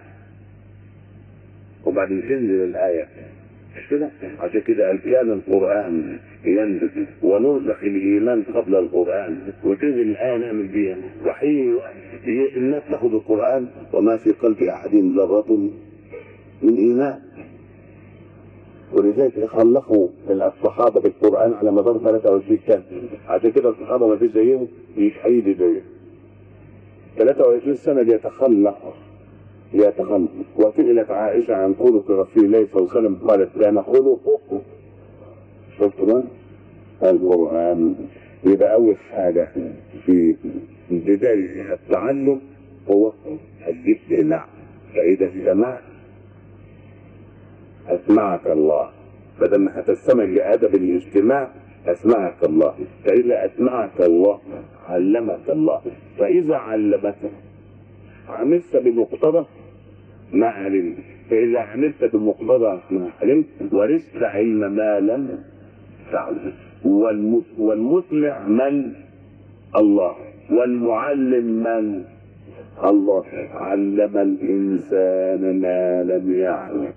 وبعدين تنزل الآية مش كده؟ عشان كده قال كان القرآن ينزل ونرزق الإيمان قبل القرآن وتنزل الآية نعمل بيها وحين الناس تاخذ القرآن وما في قلب أحد ذرة من إيمان ولذلك خلقوا الصحابه بالقران على مدار 23 سنه عشان كده الصحابه ما فيش زيهم مش هيجي زيهم 23 سنه بيتخلق يتخلق وسئلت عائشه عن خلق رسول الله صلى الله عليه وسلم قالت كان خلقه شفت بقى؟ القران يبقى اول حاجه في بدايه التعلم هو الاستماع فاذا استمعت أسمعك الله بدل ما هتستمع لأدب الاجتماع أسمعك الله فإذا أسمعك الله علمك الله فإذا علمك عملت بمقتضى ما علمت فإذا عملت بمقتضى ما علمت ورثت علم ما لم تعلم والمس- والمسمع من الله والمعلم من الله علم الإنسان ما لم يعلم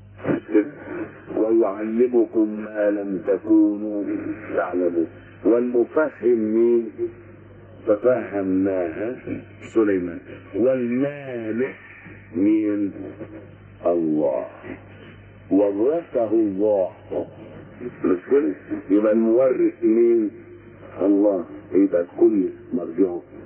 ويعلمكم ما لم تكونوا تعلمون والمفهم مين ففهمناها سليمان والمانع مين الله ورثه الله مش كده يبقى المورث مين الله يبقى الكل مرجعه